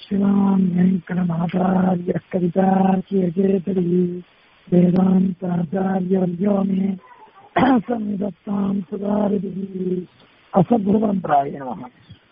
श्रीमान् वेङ्कटनाथार्यः कवितार्कियकेतरी वेदान्ताचार्यवर्यो मे सन्निधत्ताम् सुधारिभिः அசத்குருபரம்பராய நமக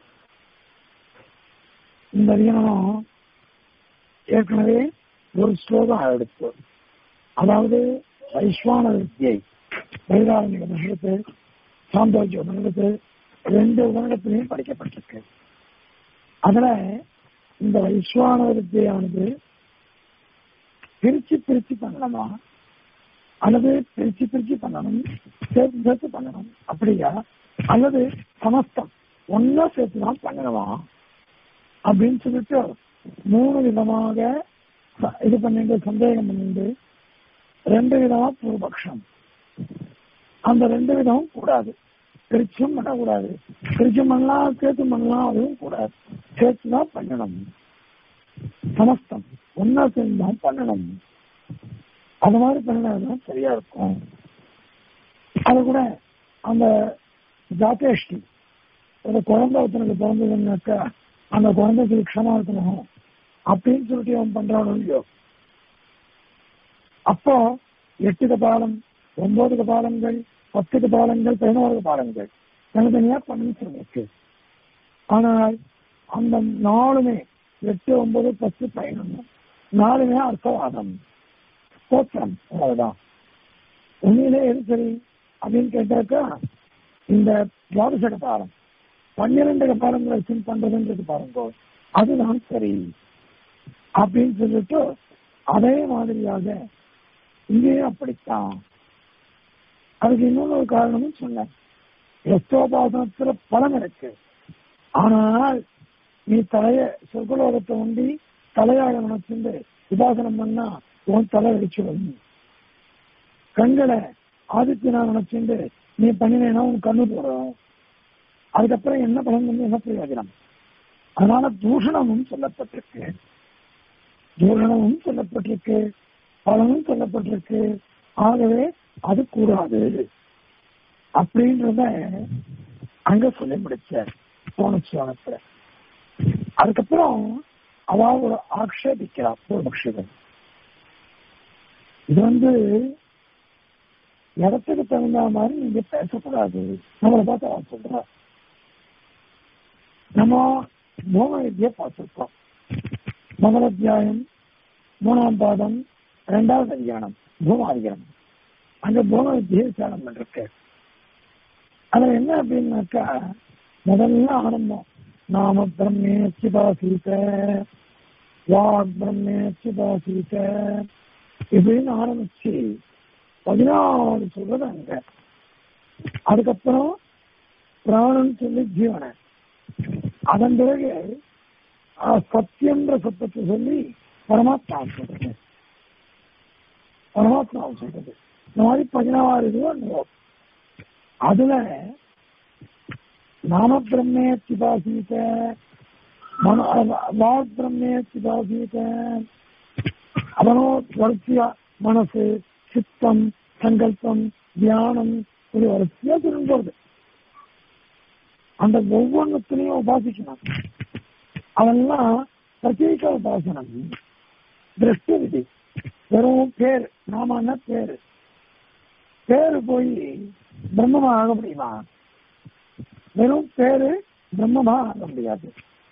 இந்த அதிகனம் ஏற்கனவே ஒரு ஸ்லோகம் எடுத்து அதாவது வைஸ்வான வித்தியை வைதாரண்ய உபனிஷத்து சாந்தோக்கிய உபனிஷத்து ரெண்டு உபனிடத்திலையும் படிக்கப்பட்டிருக்கு அதுல இந்த வைஸ்வான வித்தியானது பிரிச்சு பிரிச்சு பண்ணலாமா அல்லது பிரிச்சு பிரிச்சு பண்ணணும் சேர்த்து சேர்த்து பண்ணணும் அப்படியா அல்லது சமஸ்தம் ஒன்னா சேர்த்து தான் பண்ணணுமா அப்படின்னு சொல்லிட்டு மூணு விதமாக இது பண்ணிட்டு சந்தேகம் பண்ணிட்டு ரெண்டு விதமா பூர்வபக்ஷம் அந்த ரெண்டு விதமும் கூடாது பிரிச்சும் பண்ணக்கூடாது பிரிச்சும் பண்ணலாம் சேர்த்து பண்ணலாம் அதுவும் கூடாது சேர்த்து தான் பண்ணணும் சமஸ்தம் ஒன்னா சேர்ந்து தான் பண்ணணும் அது மாதிரி பண்ணினாதான் சரியா இருக்கும் அது கூட அந்த ஜாத்தேஷ்டி ஒரு குழந்தை ஒருத்தனுக்கு பிறந்ததுன்னாக்கா அந்த குழந்தைக்கு க்ஷமா இருக்கணும் அப்படின்னு சொல்லிட்டு அவன் பண்றானோ இல்லையோ அப்போ எட்டு கபாலம் ஒன்பது கபாலங்கள் பத்து கபாலங்கள் பதினோரு கபாலங்கள் தனித்தனியா பண்ணி சொல்லிருக்கு ஆனால் அந்த நாலுமே எட்டு ஒன்பது பத்து பதினொன்று நாலுமே அர்த்தவாதம் ஸ்தோத்திரம் அவ்வளவுதான் உண்மையிலே எது சரி அப்படின்னு கேட்டாக்கா இந்த துவாதச கபாலம் பன்னிரண்டு கபாலங்களை சிம் பண்றதுன்றது பாருங்க அதுதான் சரி அப்படின்னு சொல்லிட்டு அதே மாதிரியாக இங்கேயும் அப்படித்தான் அதுக்கு இன்னொரு ஒரு காரணமும் சொன்னேன் எஸ்தோபாசனத்துல பலன் இருக்கு ஆனால் நீ தலைய சொர்க்கலோகத்தை உண்டி தலையாட நினைச்சிருந்து உபாசனம் பண்ணா உன் தலை அடிச்சுடும் கண்களை ஆதித்யனா நினைச்சிருந்து நீ பண்ணினேன்னா உன் கண்ணு போடும் அதுக்கப்புறம் என்ன பலன் வந்து என்ன பிரயோஜனம் அதனால தூஷணமும் சொல்லப்பட்டிருக்கு தூஷணமும் சொல்லப்பட்டிருக்கு பலனும் சொல்லப்பட்டிருக்கு ஆகவே அது கூடாது அப்படின்றத அங்க சொல்லி முடிச்சார் போன சோனத்துல அதுக்கப்புறம் அவ ஒரு ஆக்ஷேபிக்கிறா பூர்வபக்ஷிகள் இது வந்து இடத்துக்கு தகுந்த மாதிரி நீங்க பேசக்கூடாது நம்மளை பார்த்து அவன் சொல்ற நம்ம பூம வித்திய பார்த்திருக்கோம் முதல் அத்தியாயம் மூணாம் பாதம் இரண்டாவது அதிகாரம் பூமாதிகாரம் அங்க பூம வித்தியை சேலம் பண்ணிருக்கு அதுல என்ன அப்படின்னாக்கா முதல்ல ஆரம்பம் நாம பிரம்மே சிபாசீத வாக் பிரம்மே சிபாசீத இப்படின்னு ஆரம்பிச்சு பதினாறு சொல்றது அங்க அதுக்கப்புறம் பிராணன் சொல்லி ஜீவனை அதன் பிறகு சத்தியன்ற சத்தத்தை சொல்லி பரமாத்மா சொல்றது பரமாத்மா சொல்றது இந்த மாதிரி பதினாறு இது அதுல நாம பிரம்மே சிபாசீத வாக் பிரம்மே சிபாசீத அவனோ வளர்ச்சியா மனசு சித்தம் சங்கல்பம் தியானம் இது வரிசையா சொல்லும்போது அந்த ஒவ்வொன்றத்திலையும் உபாசிக்கணும் அதெல்லாம் பிரத்யேக உபாசனம் திருஷ்டி விதி வெறும் பேர் நாம பேரு பேரு போய் பிரம்மமா ஆக முடியுமா வெறும் பேரு பிரம்மமா ஆக முடியாது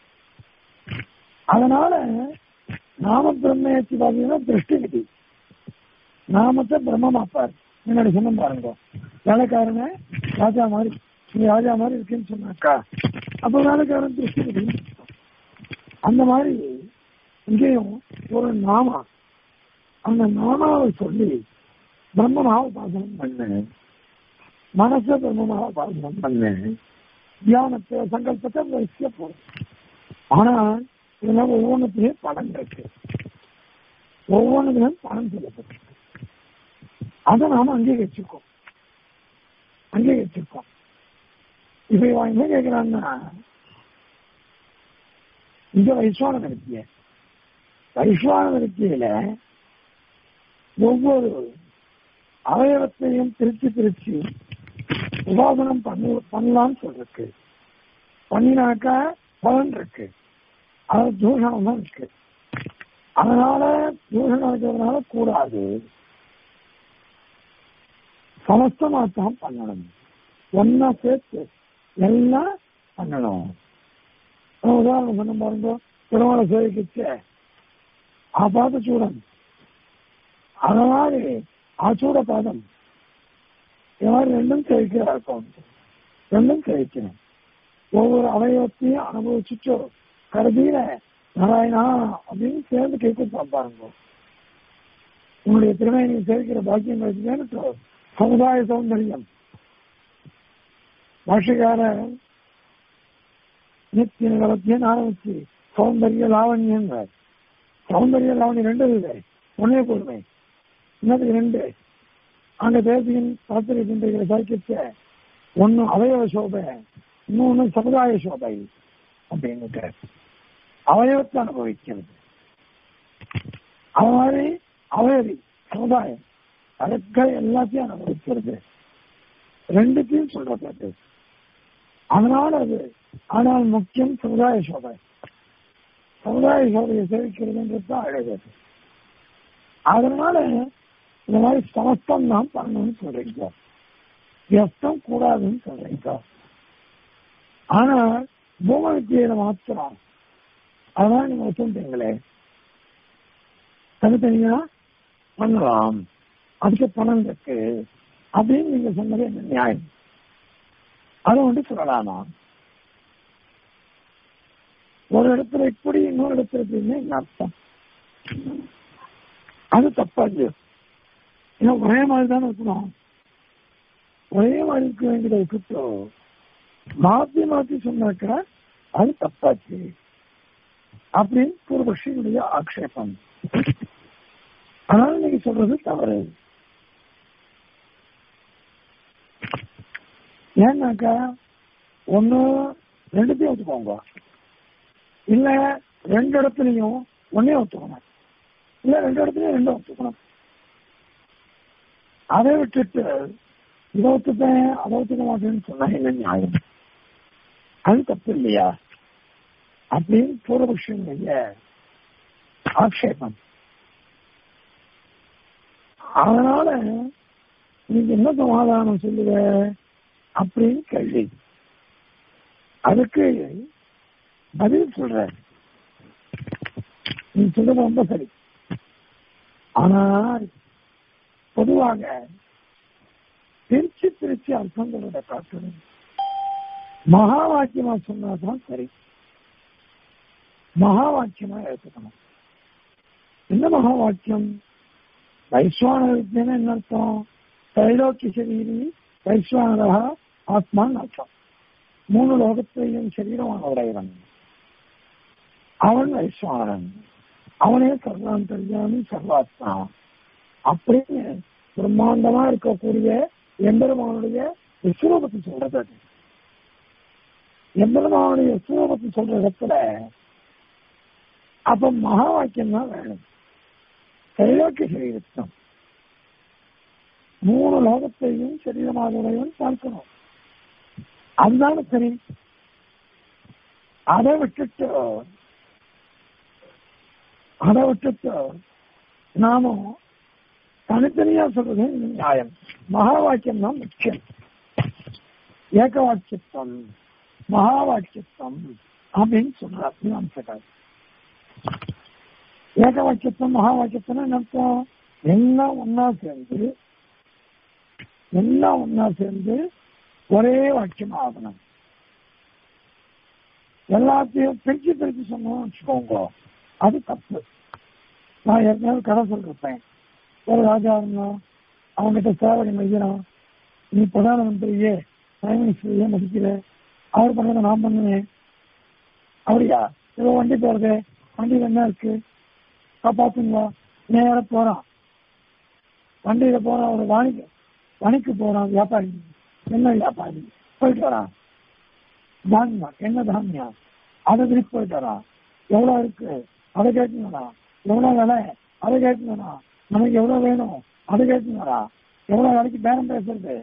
அதனால நாம பிரம்மேச்சு பாத்தீங்கன்னா திருஷ்டி விதி நாமத்தை பிரம்மமாப்பார் முன்னாடி சொன்ன பாருங்க வேலைக்காரன ராஜா மாதிரி நீ ராஜா மாதிரி இருக்குன்னு சொன்னாக்கா அப்ப வேலைக்காரன் திருஷ்டி விதி அந்த மாதிரி இங்கேயும் ஒரு நாமா அந்த நாமாவை சொல்லி பிரம்மமாக உபாசனம் பண்ணு மனச பிரம்மமாக உபாசனம் பண்ணு தியானத்தை சங்கல்பத்தை வரிசையா போடும் ஆனால் இதெல்லாம் ஒவ்வொன்றுத்தையும் படம் இருக்கு ஒவ்வொன்றுலையும் படம் சொல்லப்பட்டிருக்கு அதை நாம அங்கீகரிச்சிருக்கோம் அங்கீகரிச்சிருக்கோம் இப்ப இவன் என்ன கேட்கிறான்னா இங்க வைஸ்வான விருத்திய வைஸ்வான விருத்தியில ஒவ்வொரு அவயவத்தையும் பிரிச்சு பிரிச்சு உபாசனம் பண்ணு பண்ணலாம்னு சொல்லிருக்கு பண்ணினாக்கா பலன் இருக்கு அது தூஷணம் தான் இருக்கு அதனால தூஷணம் இருக்கிறதுனால கூடாது சமஸ்தமா தான் பண்ணணும் ஒன்னா சேர்த்து எல்லாம் பண்ணணும் உதாரணம் சொன்ன பாருங்க திருமண சேவைக்கு ஆபாத சூடம் அது மாதிரி ஆச்சூட பாதம் இது மாதிரி ரெண்டும் சேவிக்கிறா இருக்கும் ரெண்டும் சேவிக்கணும் ஒவ்வொரு அவயவத்தையும் அனுபவிச்சுட்டு கருதியில நாராயணா அப்படின்னு சேர்ந்து கேட்க பாருங்க உங்களுடைய திறமை நீங்க சேர்க்கிற பாக்கியம் கிடைச்சுன்னு சமுதாய சௌந்தரியம் பாஷக்கார நித்திய நிலவத்தியம் ஆரம்பிச்சு சௌந்தரிய லாவண்யங்க சௌந்தரிய லாவண்யம் ரெண்டு இல்லை ஒன்னே பொறுமை இன்னதுக்கு ரெண்டு அங்க தேசியின் சாத்திரை சிந்தைகளை சாய்க்கிச்ச ஒன்னு அவயவ சோபை இன்னொன்னு சமுதாய சோபை அப்படின்னுட்டு அவயவத்தை அனுபவிக்கிறது அது மாதிரி அவயவி சமுதாயம் அதுக்க எல்லாத்தையும் அனுபவிக்கிறது ரெண்டுத்தையும் சொல்றது அதனால அது ஆனால் முக்கியம் சமுதாய சோபை சமுதாய சோபையை சேவிக்கிறதுன்றது தான் அழகு அதனால இந்த மாதிரி சமஸ்தம் நாம் பண்ணணும்னு சொல்றீங்க வியஸ்தம் கூடாதுன்னு சொல்றீங்க ஆனா பூம வித்தியில மாத்திரம் அதான் நீங்க வச்சுட்டீங்களே தனித்தனியா பண்ணலாம் அதுக்கு பணம் இருக்கு அப்படின்னு நீங்க சொன்னது என்ன நியாயம் அதை வந்து சொல்லலாமா ஒரு இடத்துல இப்படி இன்னொரு இடத்துல இப்படின்னு என்ன அர்த்தம் அது தப்பா இல்லையோ ஏன்னா ஒரே மாதிரி தானே இருக்கணும் ஒரே மாதிரி இருக்க வேண்டியதை விட்டுட்டோ மாத்தி மாத்தி சொன்னாக்கா அது தப்பாச்சு அப்படின்னு பூர்வபக்ஷியுடைய ஆக்ஷேபம் அதனால நீங்க சொல்றது தவறு ஏன்னாக்கா ஒண்ணு ரெண்டுத்தையும் ஒத்துக்கோங்க இல்ல ரெண்டு இடத்துலயும் ஒன்னே ஒத்துக்கணும் இல்ல ரெண்டு இடத்துலயும் ரெண்டும் ஒத்துக்கணும் அதை விட்டுட்டு இதை ஒத்துப்பேன் அதை ஒத்துக்க மாட்டேன்னு சொன்னா என்ன நியாயம் அது தப்பு இல்லையா அப்படின்னு பூர்வபக்ஷனுடைய ஆக்ஷேபம் அதனால நீங்க என்ன சமாதானம் சொல்லுவ அப்படின்னு கேள்வி அதுக்கு பதில் சொல்ற நீ சொல்றது ரொம்ப சரி ஆனால் பொதுவாக பிரிச்சு பிரிச்சு அர்த்தங்களோட காட்டணும் மகா வாக்கியமா சொன்னாதான் சரி மகா வாக்கியமா எடுத்துக்கணும் என்ன மகா வாக்கியம் வைஸ்வான வித்தியன என்ன அர்த்தம் தைலோக்கிய சரீரி வைஸ்வானரா ஆத்மான்னு அர்த்தம் மூணு லோகத்தையும் சரீரமான உடையவன் அவன் வைஸ்வானரன் அவனே சர்வாந்தர்யாமி சர்வாத்மா அப்படின்னு பிரம்மாண்டமா இருக்கக்கூடிய எம்பெருமானுடைய விஸ்வரூபத்தை சொல்றது அது எம்பெருமானுடைய விஸ்வரூபத்தை சொல்ற இடத்துல அப்ப மகா வாக்கியம் தான் வேணும் தைலோக்கிய சரீரத்தம் மூணு லோகத்தையும் சரீரமாக உடையவன் பார்க்கணும் அதுதான சரி அதை விட்டுட்டு அதை விட்டுட்டு நாமும் தனித்தனியா சொல்றது நியாயம் மகா வாக்கியம் தான் முக்கியம் ஏக வாக்கியத்துவம் மகா வாக்கியத்துவம் அப்படின்னு சொல்றார் மீமாம்சகர் ஏக வாக்கியத்துவம் மகா வாக்கியத்துவம் என்ன அர்த்தம் எல்லாம் ஒன்னா சேர்ந்து எல்லாம் ஒன்னா சேர்ந்து ஒரே வாக்கியம் ஆகணும் எல்லாத்தையும் பிரிச்சு பிரிச்சு சொன்னோம் வச்சுக்கோங்க அது தப்பு நான் ஏற்கனவே கதை சொல்லிருப்பேன் ஒரு ராஜா இருந்தான் அவங்ககிட்ட சேவகை மையணும் நீ பிரதான மந்திரியே பிரைம் மினிஸ்டரையே மதிக்கிற அவர் பண்ணதை நான் பண்ணுவேன் அப்படியா ஏதோ வண்டி போறது வண்டியில் என்ன இருக்கு காப்பாத்துங்களா நேர போறான் வண்டியில போறான் ஒரு வாணிக்கு வணிக்கு போறான் வியாபாரி என்ன வியாபாரி போயிட்டு வரான் தானியா என்ன தானியா அதை திருப்பி போயிட்டு வரான் எவ்வளவு இருக்கு அதை கேட்டுங்கடா எவ்வளவு விலை அதை கேட்டுங்கடா நமக்கு எவ்வளவு வேணும் அதை கேட்டுங்கடா எவ்வளவு வேலைக்கு பேரம் பேசுறது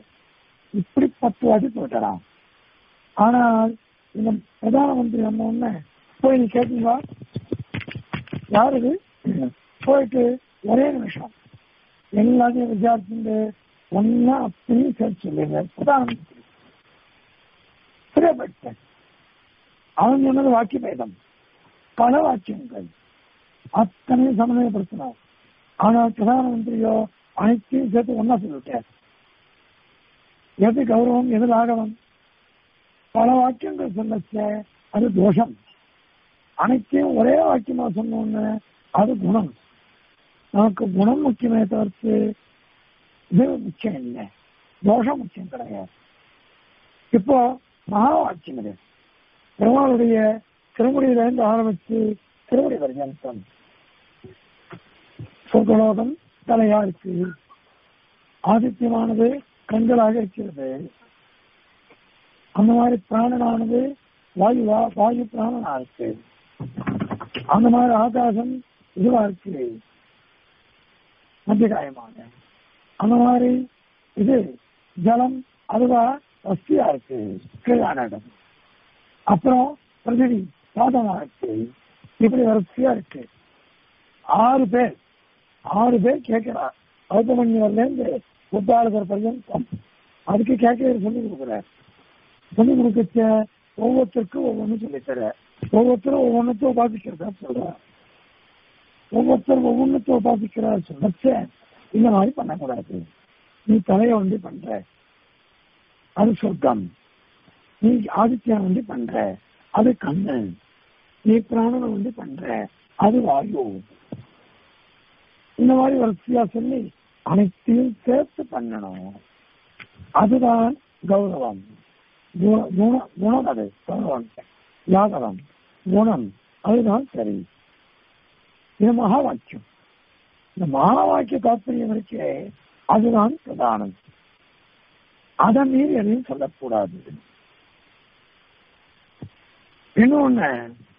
இப்படி பத்து வாட்டி போயிட்டாராம் ஆனால் இந்த பிரதான மந்திரி நம்ம ஒண்ணு போய் நீ கேட்டீங்களா யாரு இது போயிட்டு ஒரே நிமிஷம் எல்லாத்தையும் விசாரிச்சுட்டு ஒன்னா அப்படியும் சேர்த்து சொல்லுங்க பிரதானமந்திரி பிரியப்பட்டேன் அவன் சொன்னது வாக்கிய பேதம் பல வாக்கியங்கள் அத்தனையும் சமநிலைப்படுத்தினார் ஆனால் பிரதான மந்திரியோ அனைத்தையும் சேர்த்து ஒன்னா சொல்லிட்டார் எது கௌரவம் எது ராகவம் பல வாக்கியங்கள் சொல்லச்ச அது தோஷம் அனைத்தையும் ஒரே வாக்கியமா சொன்னோன்னு அது குணம் நமக்கு குணம் முக்கியமே தவிர்த்து இது முக்கியம் இல்லை தோஷம் முக்கியம் கிடையாது இப்போ மகா வாக்கியம் இது பெருமாளுடைய திருமுடியிலிருந்து ஆரம்பிச்சு திருமுடி பர்யந்தம் சொர்க்கலோகம் தலையா இருக்கு ஆதித்யமானது கண்களாக இருக்கிறது அந்த மாதிரி பிராணனானது வாயுவா வாயு பிராணனா இருக்கு அந்த மாதிரி ஆகாசம் இதுவா இருக்கு மத்தியகாயமாக அந்த மாதிரி இது ஜலம் அதுவா வஸ்தியா இருக்கு கீழான இடம் அப்புறம் பிரதிவி பாதமா இருக்கு இப்படி வரிசையா இருக்கு ஆறு பேர் ஆறு பேர் கேட்கிறார் கௌதமன்யர்ல இருந்து புத்தாளர் பர்யந்தம் அதுக்கு கேட்க சொல்லி கொடுக்குறார் சொல்லி கொடுக்க ஒவ்வொருத்தருக்கும் ஒவ்வொன்றும் சொல்லித்தர ஒவ்வொருத்தரும் ஒவ்வொன்றத்தையும் உபாசிக்கிறதா சொல்ற ஒவ்வொருத்தரும் ஒவ்வொன்றத்தையும் உபாசிக்கிறதா சொல்லச்ச இந்த மாதிரி பண்ணக்கூடாது நீ தலையை வந்து பண்ற அது சொர்க்கம் நீ ஆதித்யம் வந்து பண்ற அது கண்ணு நீ பிராணனை வந்து பண்ற அது வாயு இந்த மாதிரி வரிசையா சொல்லி அனைத்தையும் சேர்த்து பண்ணணும் அதுதான் கௌரவம் குண- குண- குணம் அது கௌரவம் யாகவம் குணம் அதுதான் சரி இது மகா வாக்கியம் இந்த மகா வாக்கிய தாற்பயம் இருக்கே அதுதான் பிரதானம் அதை மீறி எதையும் சொல்லக்கூடாது இன்னொன்னு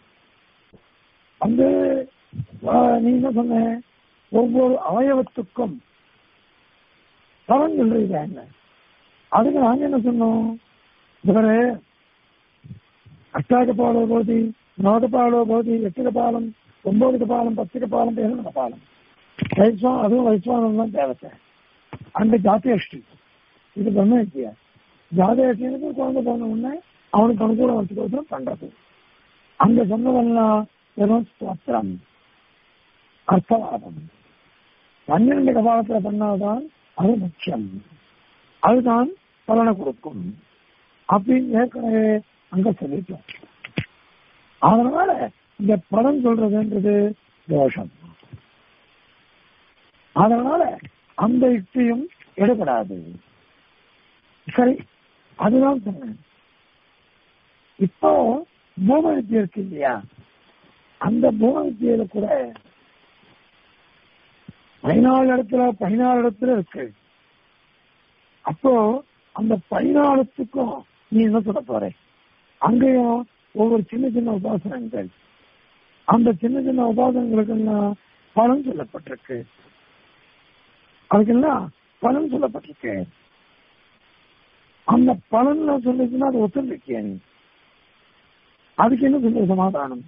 வந்து ஆஹ், நீ என்ன சொன்ன ஒவ்வொரு அவயவத்துக்கும் பலன் சொல்றீங்க என்ன அதுக்கு நாங்க என்ன சொன்னோம் இவரு அஷ்டாகபாலோ போதி நவகபாலோ போதி எட்டுகபாலம் ஒன்பது கபாலம் பத்து கபாலம் பதினொன்று கபாலம் வைஸ்வான் அதுவும் வைஸ்வானம் தான் தேவத்தை அந்த ஜாத்தியஷ்டி இது பிரம்ம வித்தியா ஜாதகத்தினுக்கு குழந்தை போன உடனே அவனுக்கு அனுகூலம் வச்சுக்கோசரம் பண்றது அங்க சொன்னதெல்லாம் வெறும் ஸ்தோத்திரம் அர்த்தவாதம் பன்னிரண்டு கபாலத்துல பண்ணாதான் அது முக்கியம் அதுதான் பலனை கொடுக்கும் அப்படின்னு ஏற்கனவே அங்க சொல்லிட்டோம் அதனால இந்த பலன் சொல்றதுன்றது தோஷம் அதனால அந்த யுக்தியும் எடுபடாது சரி அதுதான் சொன்னேன் இப்போ பூம வித்தியை இருக்கு இல்லையா அந்த பூம வித்தியில கூட பதினாலு இடத்துல பதினாலு இடத்துல இருக்கு அப்போ அந்த பதினாலுத்துக்கும் நீ என்ன சொல்ல போற அங்கேயும் ஒவ்வொரு சின்ன சின்ன உபாசனங்கள் அந்த சின்ன சின்ன உபாசனங்களுக்கெல்லாம் பலன் சொல்லப்பட்டிருக்கு அதுக்கெல்லாம் பலன் சொல்லப்பட்டிருக்கு அந்த பலன்ல சொல்லிச்சுன்னா அது ஒத்துருக்கிய நீ அதுக்கு என்ன சொல்ற சமாதானம்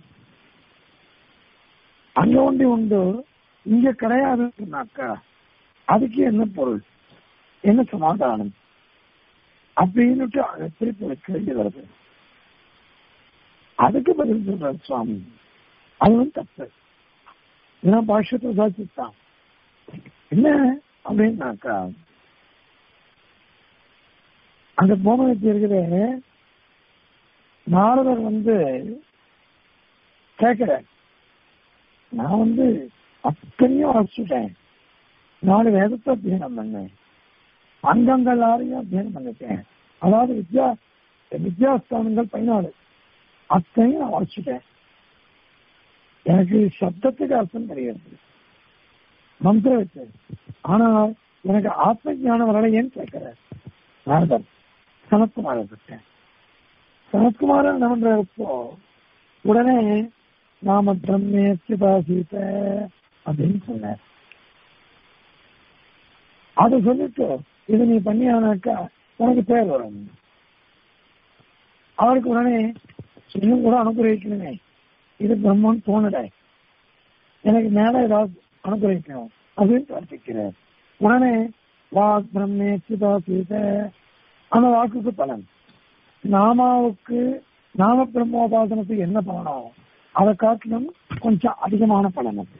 அங்க ஒண்டி உண்டு இங்க கிடையாதுன்னாக்கா அதுக்கு என்ன பொருள் என்ன சமாதானம் அப்படின்னுட்டு அதை திருப்பி வைக்க வேண்டி வருது அதுக்கு பதில் சொல்றாரு சுவாமி அதுவும் தப்பு இதெல்லாம் பாஷ்யத்தை சாட்சித்தான் என்ன அப்படின்னாக்கா அந்த போமனத்தை இருக்கிற நாரதர் வந்து கேட்கிற நான் வந்து அத்தனையும் அழைச்சிட்டேன் நாலு வேதத்தை அத்தியனம் பண்ணேன் அங்கங்கள் எல்லாரையும் அத்தியனம் பண்ணிட்டேன் அதாவது வித்யா வித்யாஸ்தானங்கள் பதினாலு அத்தனையும் நான் வாசிச்சிட்டேன் எனக்கு சப்தத்துக்கு அர்த்தம் தெரியாது மந்திர வச்சு ஆனால் எனக்கு ஆத்ம ஞானம் வரலையேன்னு கேட்கிறார் நாரதர் சனத்குமாரர் கிட்ட சனத்குமாரன் என்ன பண்றப்போ உடனே நாம பிரம்மேசிதாசீத அப்படின்னு சொன்னார் அதை சொல்லிட்டு இது நீ பண்ணியானாக்கா உனக்கு பேர் வரும் அவருக்கு உடனே இன்னும் கூட அனுகிரகிக்கணுமே இது பிரம்மன் தோணல எனக்கு மேல ஏதாவது அனுகிரகிக்கணும் அப்படின்னு பிரார்த்திக்கிறேன் உடனே வாக் பிரம்மே சிதா சீத அந்த வாக்குக்கு பலன் நாமாவுக்கு நாம பிரம்மோபாசனத்துக்கு என்ன பலனோ அதை காட்டிலும் கொஞ்சம் அதிகமான பலன் அது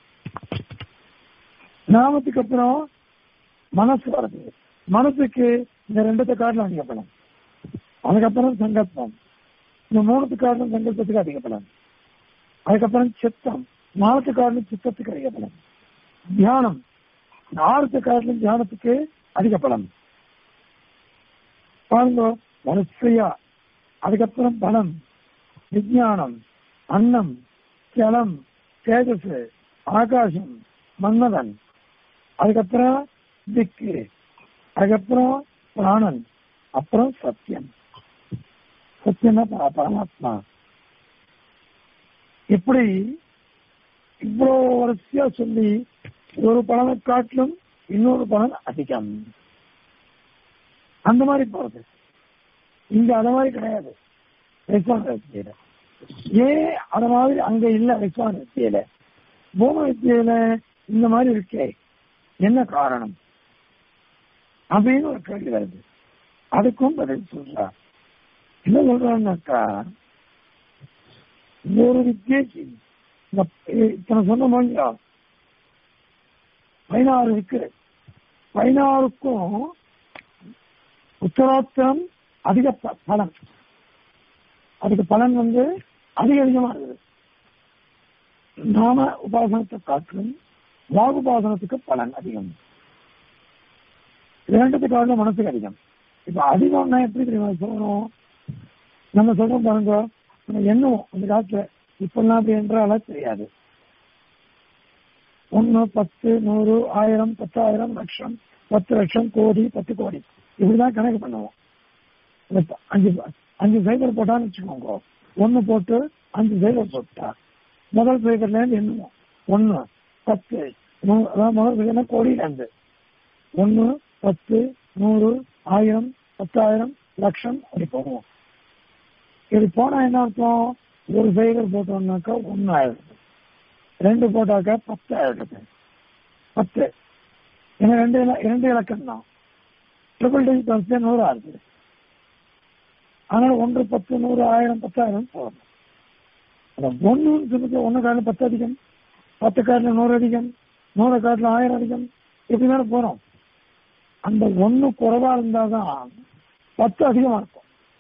நாமத்துக்கு அப்புறம் மனசு வருது மனசுக்கு இந்த ரெண்டுத்தை காட்டிலும் அதிக பலன் அதுக்கப்புறம் சங்கல்பம் இந்த மூணுத்து காட்டிலும் சங்கல்பத்துக்கு அதிக பலன் அதுக்கப்புறம் சித்தம் நாலுத்து காட்டிலும் சித்தத்துக்கு அதிக பலன் தியானம் நாலுத்து காட்டிலும் தியானத்துக்கு அதிக பலன் பாருங்க வரிசையா அதுக்கப்புறம் பலம் விஜயானம் அன்னம் ஜலம் தேஜஸ் ஆகாசம் மன்மதன் அதுக்கப்புறம் திக்கு அதுக்கப்புறம் பிராணன் அப்புறம் சத்தியம் சத்தியம்னா பர- பரமாத்மா இப்படி இவ்வளவு வரிசையா சொல்லி ஒரு பலனை காட்டிலும் இன்னொரு பலன் அதிகம் அந்த மாதிரி போறது இங்க அத மாதிரி கிடையாது வைஸ்வான வித்தியில ஏன் அத மாதிரி அங்க இல்ல வைஸ்வான வித்தியில பூம வித்தியில இந்த மாதிரி இருக்கே என்ன காரணம் அப்படின்னு ஒரு கேள்வி வருது அதுக்கும் பதில் சொல்றா என்ன சொல்றான்னாக்கா ஒரு வித்தியைக்கு இந்த இத்தனை சொன்ன மொழியா பதினாறு இருக்கு பதினாறுக்கும் உத்தரோத்தரம் அதிக ப- பலன் அதுக்கு பலன் வந்து அதிக அதிகமா இருக்குது நாம உபாசனத்தை காட்டிலும் வாகு உபாசனத்துக்கு பலன் அதிகம் இரண்டுக்கு காட்டிலும் மனசுக்கு அதிகம் இப்ப அதிகம்னா எப்படி தெரியுமா சொல்லணும் நம்ம சொல்றோம் பாருங்க நம்ம எண்ணுவோம் அந்த காலத்துல இப்பெல்லாம் அப்படி என்றால தெரியாது ஒண்ணு பத்து நூறு ஆயிரம் பத்தாயிரம் லட்சம் பத்து லட்சம் கோடி பத்து கோடி இப்படிதான் கணக்கு பண்ணுவோம் இந்த ப- அஞ்சு ப- அஞ்சு சைக்கிள் போட்டான்னு வச்சுக்கோங்க ஒண்ணு போட்டு அஞ்சு சைக்கிள் போட்டா முதல் சைக்கிள்ல இருந்து எண்ணுவோம் ஒண்ணு பத்து நூறு அதாவது முதல் சைக்கிள் கோடியில இருந்து ஒண்ணு பத்து நூறு ஆயிரம் பத்தாயிரம் லட்சம் அப்படி போவோம் இப்படி போனா என்ன அர்த்தம் ஒரு சைக்கிள் போட்டோம்னாக்கா ஒண்ணு ஆயிடுது ரெண்டு போட்டாக்கா பத்து ஆயிடுது பத்து ஏன்னா ரெண்டு இல- இரண்டு இலக்கம் தான் ட்ரிபிள் டிஜிட் வந்து நூறு ஆகுது அதனால ஒன்று பத்து நூறு ஆயிரம் பத்தாயிரம் போகணும் அந்த ஒண்ணுன்னு சொல்லிட்டு ஒண்ணு காட்டில் பத்து அதிகம் பத்து காட்டில் நூறு அதிகம் நூறு காட்டில் ஆயிரம் அதிகம் இப்படி தானே போறோம் அந்த ஒண்ணு குறைவா இருந்தாதான் பத்து அதிகமா இருக்கும்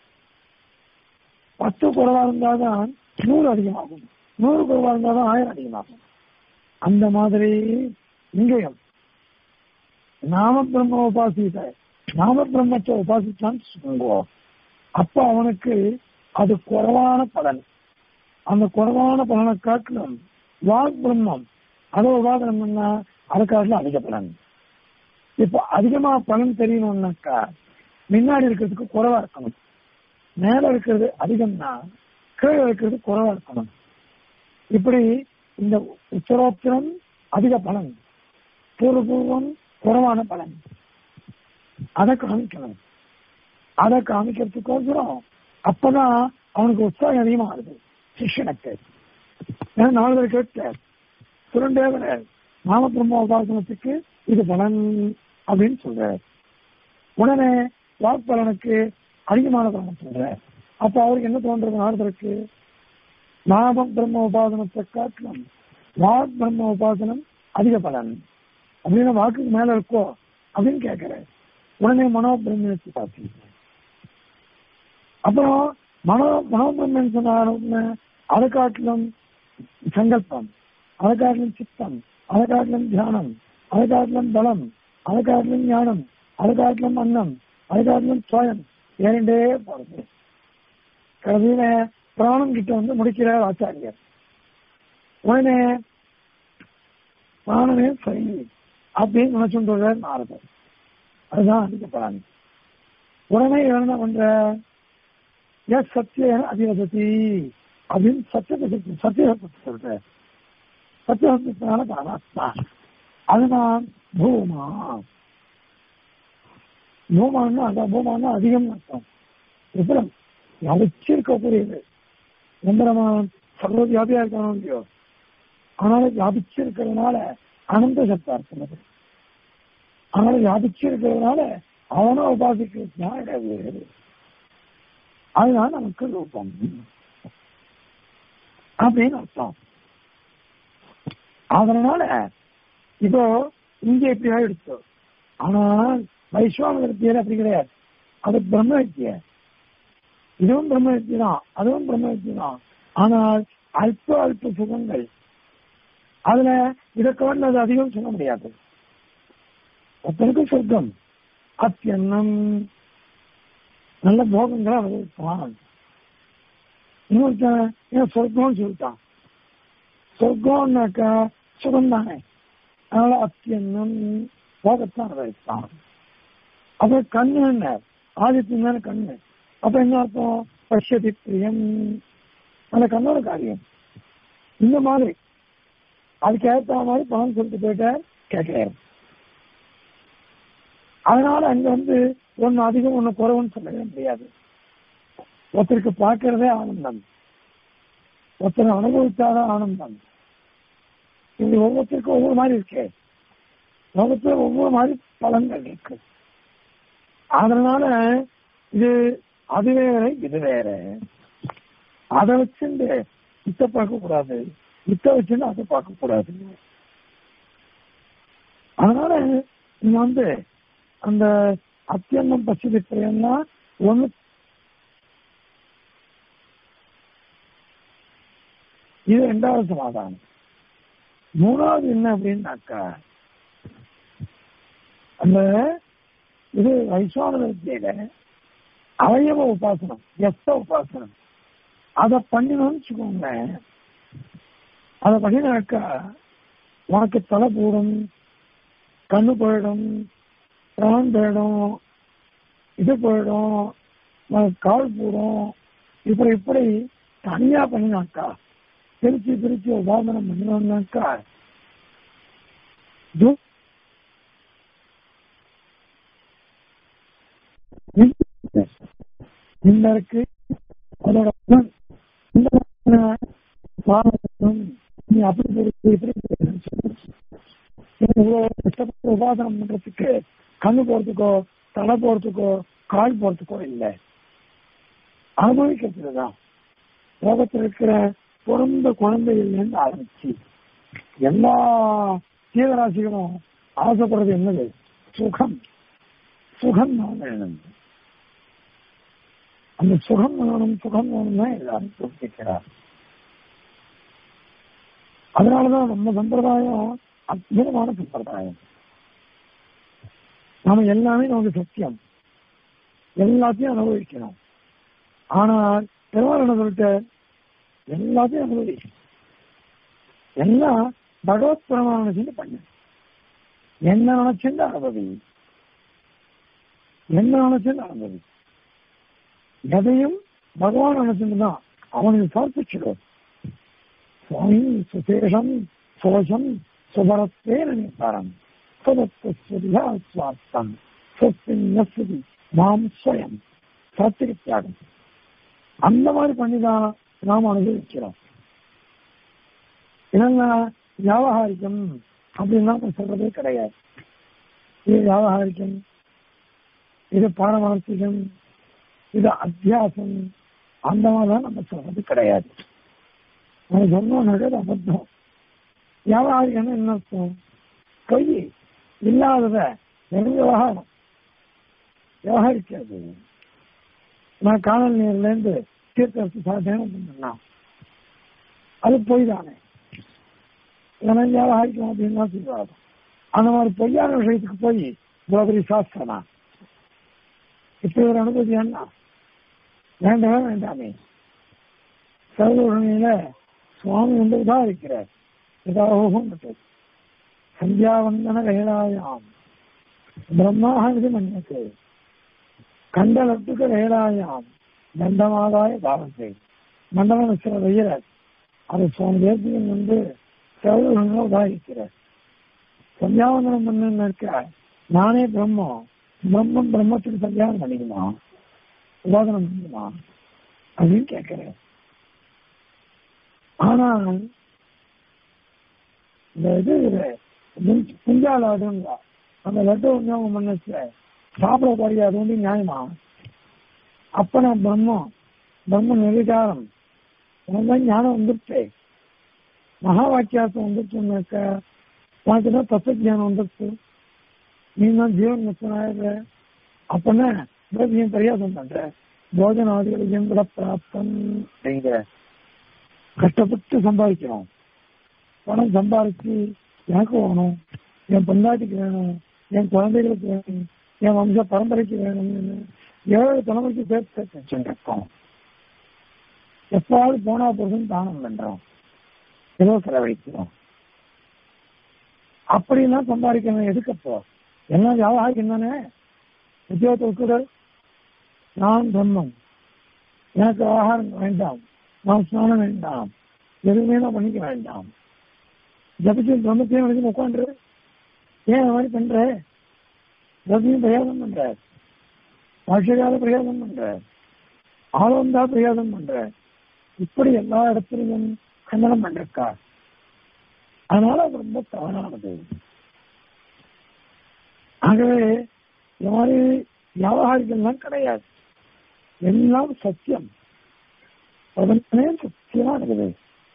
பத்து குறைவா இருந்தாதான் நூறு அதிகமாகும் நூறு குறைவா இருந்தாதான் ஆயிரம் அதிகமாகும் அந்த மாதிரி இங்கேயும் நாம பிரம்ம உபாசித்த நாம பிரம்மத்தை உபாசித்தான்னு சொல்லுவோம் அப்ப அவனுக்கு அது குறைவான பலன் அந்த குறைவான பலனை காட்டிலும் வாக் பிரம்மம் அதை உபாதனம் பண்ணா அதை காட்டிலும் அதிக பலன் இப்போ அதிகமா பலன் தெரியணும்னாக்கா முன்னாடி இருக்கிறதுக்கு குறைவா இருக்கணும் மேல இருக்கிறது அதிகம்னா கீழே இருக்கிறது குறைவா இருக்கணும் இப்படி இந்த உத்தரோத்தரம் அதிக பலன் பூர்வபூர்வம் குறைவான பலன் அதை காமிக்கணும் அதை காமிக்கிறதுக்கோசரம் அப்பதான் அவனுக்கு உற்சாகம் அதிகமா ஆகுது சிஷ்யனுக்கு ஏன்னா நாலு பேர் கேட்டார் சுரண்டே கிடையாது நாம பிரம்ம உபாசனத்துக்கு இது பலன் அப்படின்னு சொல்றார் உடனே வாக்பலனுக்கு அதிகமான பலன் சொல்றார் அப்ப அவருக்கு என்ன தோன்றது நாரதருக்கு நாம பிரம்ம உபாசனத்தை காட்டிலும் வாக் பிரம்ம உபாசனம் அதிக பலன் அப்படின்னு வாக்குக்கு மேல இருக்கோ அப்படின்னு கேட்கிறார் உடனே மனோ பிரம்மத்தை பார்த்து அப்புறம் மனோ மனோபிரம்மன் சொன்ன அதை காட்டிலும் சங்கல்பம் அதை காட்டிலும் சித்தம் அதை காட்டிலும் தியானம் அதை காட்டிலும் பலம் அதை காட்டிலும் ஞானம் அதை காட்டிலும் அன்னம் அதை காட்டிலும் சுவயம் இரண்டே போறது கடைசியில பிராணம் கிட்ட வந்து முடிக்கிறார் ஆச்சாரியர் உடனே பிராணமே சரி அப்படின்னு நினைச்சுட்டு நாரதர் அதுதான் அதிக பலன் உடனே இவன் என்ன பண்ற எஸ் சத்திய அதிவசதி அப்படின்னு சத்தியத்தை சத்தியத்தை சொல்ற சத்தியத்தினால பரமாத்மா அதுதான் பூமா பூமான்னா அதான் பூமான்னா அதிகம் அர்த்தம் விபரம் வச்சிருக்கக்கூடியது எந்திரமான் சர்வ வியாபியா இருக்கானோ இல்லையோ அதனால வியாபிச்சு இருக்கிறதுனால அனந்த சப்தார்த்தம் அது அதனால வியாபிச்சு இருக்கிறதுனால அவனை உபாசிக்கிறது தான் கிடையாது அதுதான் நமக்கு ரூபம் அப்படின்னு அர்த்தம் அதனால இப்போ இங்க எப்படி ஆயிடுச்சு ஆனால் வைஸ்வான வித்தியில அப்படி கிடையாது அது பிரம்ம வித்திய இதுவும் பிரம்ம வித்தியை தான் அதுவும் பிரம்ம வித்தியை தான் ஆனால் அல்ப அல்ப சுகங்கள் அதுல இதை கவர்ந்தது அதிகம் சொல்ல முடியாது ஒருத்தனுக்கு சொர்க்கம் அத்தியன்னம் நல்ல போகங்களை அனுபவிப்பான் இன்னொருத்தன் ஏன் சொர்க்கம்னு சொல்லிட்டான் சொர்க்கம்னாக்கா சுகம் தானே அதனால அத்தியன்னம் போகத்தான் அனுபவிப்பான் அப்ப கண்ணு என்ன ஆதித்யம் தானே கண்ணு அப்ப என்ன அர்த்தம் பஷ்யதி பிரியம் அந்த கண்ணோட காரியம் இந்த மாதிரி அதுக்கு ஏற்ற மாதிரி பணம் சொல்லிட்டு போயிட்டார் கேட்கிறார் அதனால அங்க வந்து ஒன்னு அதிகம் ஒன்னு குறைவுன்னு சொல்லவே முடியாது ஒருத்தருக்கு பார்க்கறதே ஆனந்தம் ஒருத்தர் அனுபவிச்சாதான் ஆனந்தம் இது ஒவ்வொருத்தருக்கும் ஒவ்வொரு மாதிரி இருக்கு லோகத்துல ஒவ்வொரு மாதிரி பலன்கள் இருக்கு அதனால இது அது வேற இது வேற அதை வச்சுட்டு இத்த பார்க்க கூடாது இத்த வச்சுட்டு அதை பார்க்க கூடாது அதனால நீங்க வந்து அந்த அத்தியன்னம் பசிதி பிரியம்னா ஒண்ணு இது ரெண்டாவது சமாதானம் மூணாவது என்ன அப்படின்னாக்கா அந்த இது வைஸ்வான வித்தியில அவயவ உபாசனம் எஸ்த உபாசனம் அதை பண்ணினோம்னு வச்சுக்கோங்க அதை பண்ணினாக்கா உனக்கு தலை போடும் கண்ணு போயிடும் பிரான் போயிடும் இது போயிடும் உனக்கு கால் போடும் இப்படி இப்படி தனியா பண்ணினாக்கா பிரிச்சு பிரிச்சு உபாசனம் பண்ணினோம்னாக்கா து- இந்த இருக்கு அதோட குணம், இந்த குணம், பாவம், நீ அப்படி போயிருக்கு, இப்படி போயிருக்குன்னு சொல்லு. நீங்க இவ்வளவு கஷ்டப்பட்டு உபாசனம் பண்றதுக்கு கண்ணு போறதுக்கோ தலை போறதுக்கோ கால் போறதுக்கோ இல்லை அனுபவிக்கிறதுக்கு தான் லோகத்தில் இருக்கிற பிறந்த குழந்தைகள்லேருந்து ஆரம்பிச்சு எல்லா ஜீவராசிகளும் ஆசைப்படுறது என்னது சுகம் சுகம் தான் வேணும் அந்த சுகம் வேணும் சுகம் வேணும் தான் எல்லாரும் யோசிக்கிறார் அதனாலதான் நம்ம சம்பிரதாயம் அற்புதமான சம்பிரதாயம் நாம எல்லாமே நமக்கு சத்தியம் எல்லாத்தையும் அனுபவிக்கணும் ஆனால் பெருமாள் என்ன சொல்லிட்டு எல்லாத்தையும் அனுபவி எல்லாம் பகவத் பிரமாணம் பண்ணு என்ன நினைச்சுட்டு அனுபவி என்ன நினைச்சுட்டு அனுபவி எதையும் பகவான் நினைச்சுட்டு தான் அவனுக்கு சமர்ப்பிச்சிடும் சுவாமி சுசேஷம் சோஷம் சுபரத்தே நினைப்பாரம் சுபத்துவதியா சுவார்த்தம் சொத்தின் நசுதி நாம் ஸ்வயம் சத்திரி தியாகம் அந்த மாதிரி பண்ணிதான் நாம் அனுபவிக்கிறோம் இதெல்லாம் வியாபகாரிக்கம் அப்படின்னு நம்ம சொல்றதே கிடையாது இது வியாபகாரிக்கம் இது பாரமார்த்திகம் இது அத்தியாசம் அந்த மாதிரிலாம் நம்ம சொல்றது கிடையாது நம்ம சொன்னோம்னாக்க அது அபத்தம் வியாபாரிகம் என்ன அர்த்தம் பொய் இல்லாதத வெறும் விவகாரம் விவகரிக்கிறது நான் காணல் நீர்ல இருந்து தீர்த்தத்து சாதனம் பண்ணா அது பொய் தானே இதெல்லாம் வியாபாரிக்கும் அப்படின்னு தான் சொல்லுவாங்க அந்த மாதிரி பொய்யான விஷயத்துக்கு போய் இவ்வளவு பெரிய சாஸ்திரமா இப்படி ஒரு அனுபூதி என்ன வேண்டவே வேண்டாமே சர்வநிலையில சுவாமி வந்து உதாரிக்கிறார் இதாகவும் சந்தியாவந்தன வேலாயாம் பிரம்மாக இது மன்னியது கண்டலத்துக்கு வேலாயாம் தண்டமாதாய பாவத்தை மண்டலம் சில வெயிறார் அது சுவாமி தேசியம் வந்து சர்வங்களை உதாரிக்கிறார் சந்தியாவந்தனம் பண்ணு இருக்க நானே பிரம்மம் பிரம்மம் பிரம்மத்துக்கு சந்தியாவனம் பண்ணிக்குமா உபாதனம் பண்ணிக்குமா அப்படின்னு கேட்கிறேன் ஆனால் இந்த இது குஞ்சாலாடுங்க அந்த லட்டு உத்தியோகம் பண்ணுச்சு சாப்பிட போறியா அது வந்து நியாயமா அப்ப நான் பிரம்மம் பிரம்ம நிர்விகாரம் உனக்கு தான் ஞானம் வந்துருச்சு மகா வாக்கியாசம் வந்துருச்சுனாக்க உனக்கு தான் தத்துவ ஞானம் வந்துருச்சு நீ தான் ஜீவன் முக்தனாயிடுற அப்பன்னா நீ பரியாசம் பண்ற போஜனாதிகளும் கூட பிராப்தம் அப்படிங்கிற கஷ்டப்பட்டு சம்பாதிக்கிறோம் பணம் சம்பாதிச்சு எனக்கு வேணும் என் பொண்டாட்டிக்கு வேணும் என் குழந்தைகளுக்கு வேணும் என் வம்ச பரம்பரைக்கு வேணும்னு ஏழு தலைமுறைக்கு சேர்த்து சேர்த்து வச்சுருக்கோம் எப்பாவது போனா போதும் தானம் பண்றோம் ஏதோ செலவழிக்கிறோம் அப்படிலாம் சம்பாதிக்கணும் எதுக்கப்போ எல்லாம் வியாபாரிக்கம் தானே உத்தியோகத்தை விட்டுடு நான் பிரம்மம் எனக்கு ஆகாரம் வேண்டாம் நான் ஸ்நானம் வேண்டாம் எதுவுமே நான் பண்ணிக்க வேண்டாம் ஜபிச்சு பிரம்மத்தையும் வரைக்கும் உட்காந்துரு ஏன் அந்த மாதிரி பண்ற ஜபியும் பிரயோகம் பண்ற பாஷையால பிரயோகம் பண்ற ஆளவந்தா பிரயோகம் பண்ற இப்படி எல்லா இடத்துலையும் கண்டனம் பண்றக்கா அதனால அது ரொம்ப தவறானது ஆகவே இந்த மாதிரி வியாபாரிகள்லாம் கிடையாது எல்லாம் சத்தியம் பிரபஞ்சமே சத்தியமா இருக்குது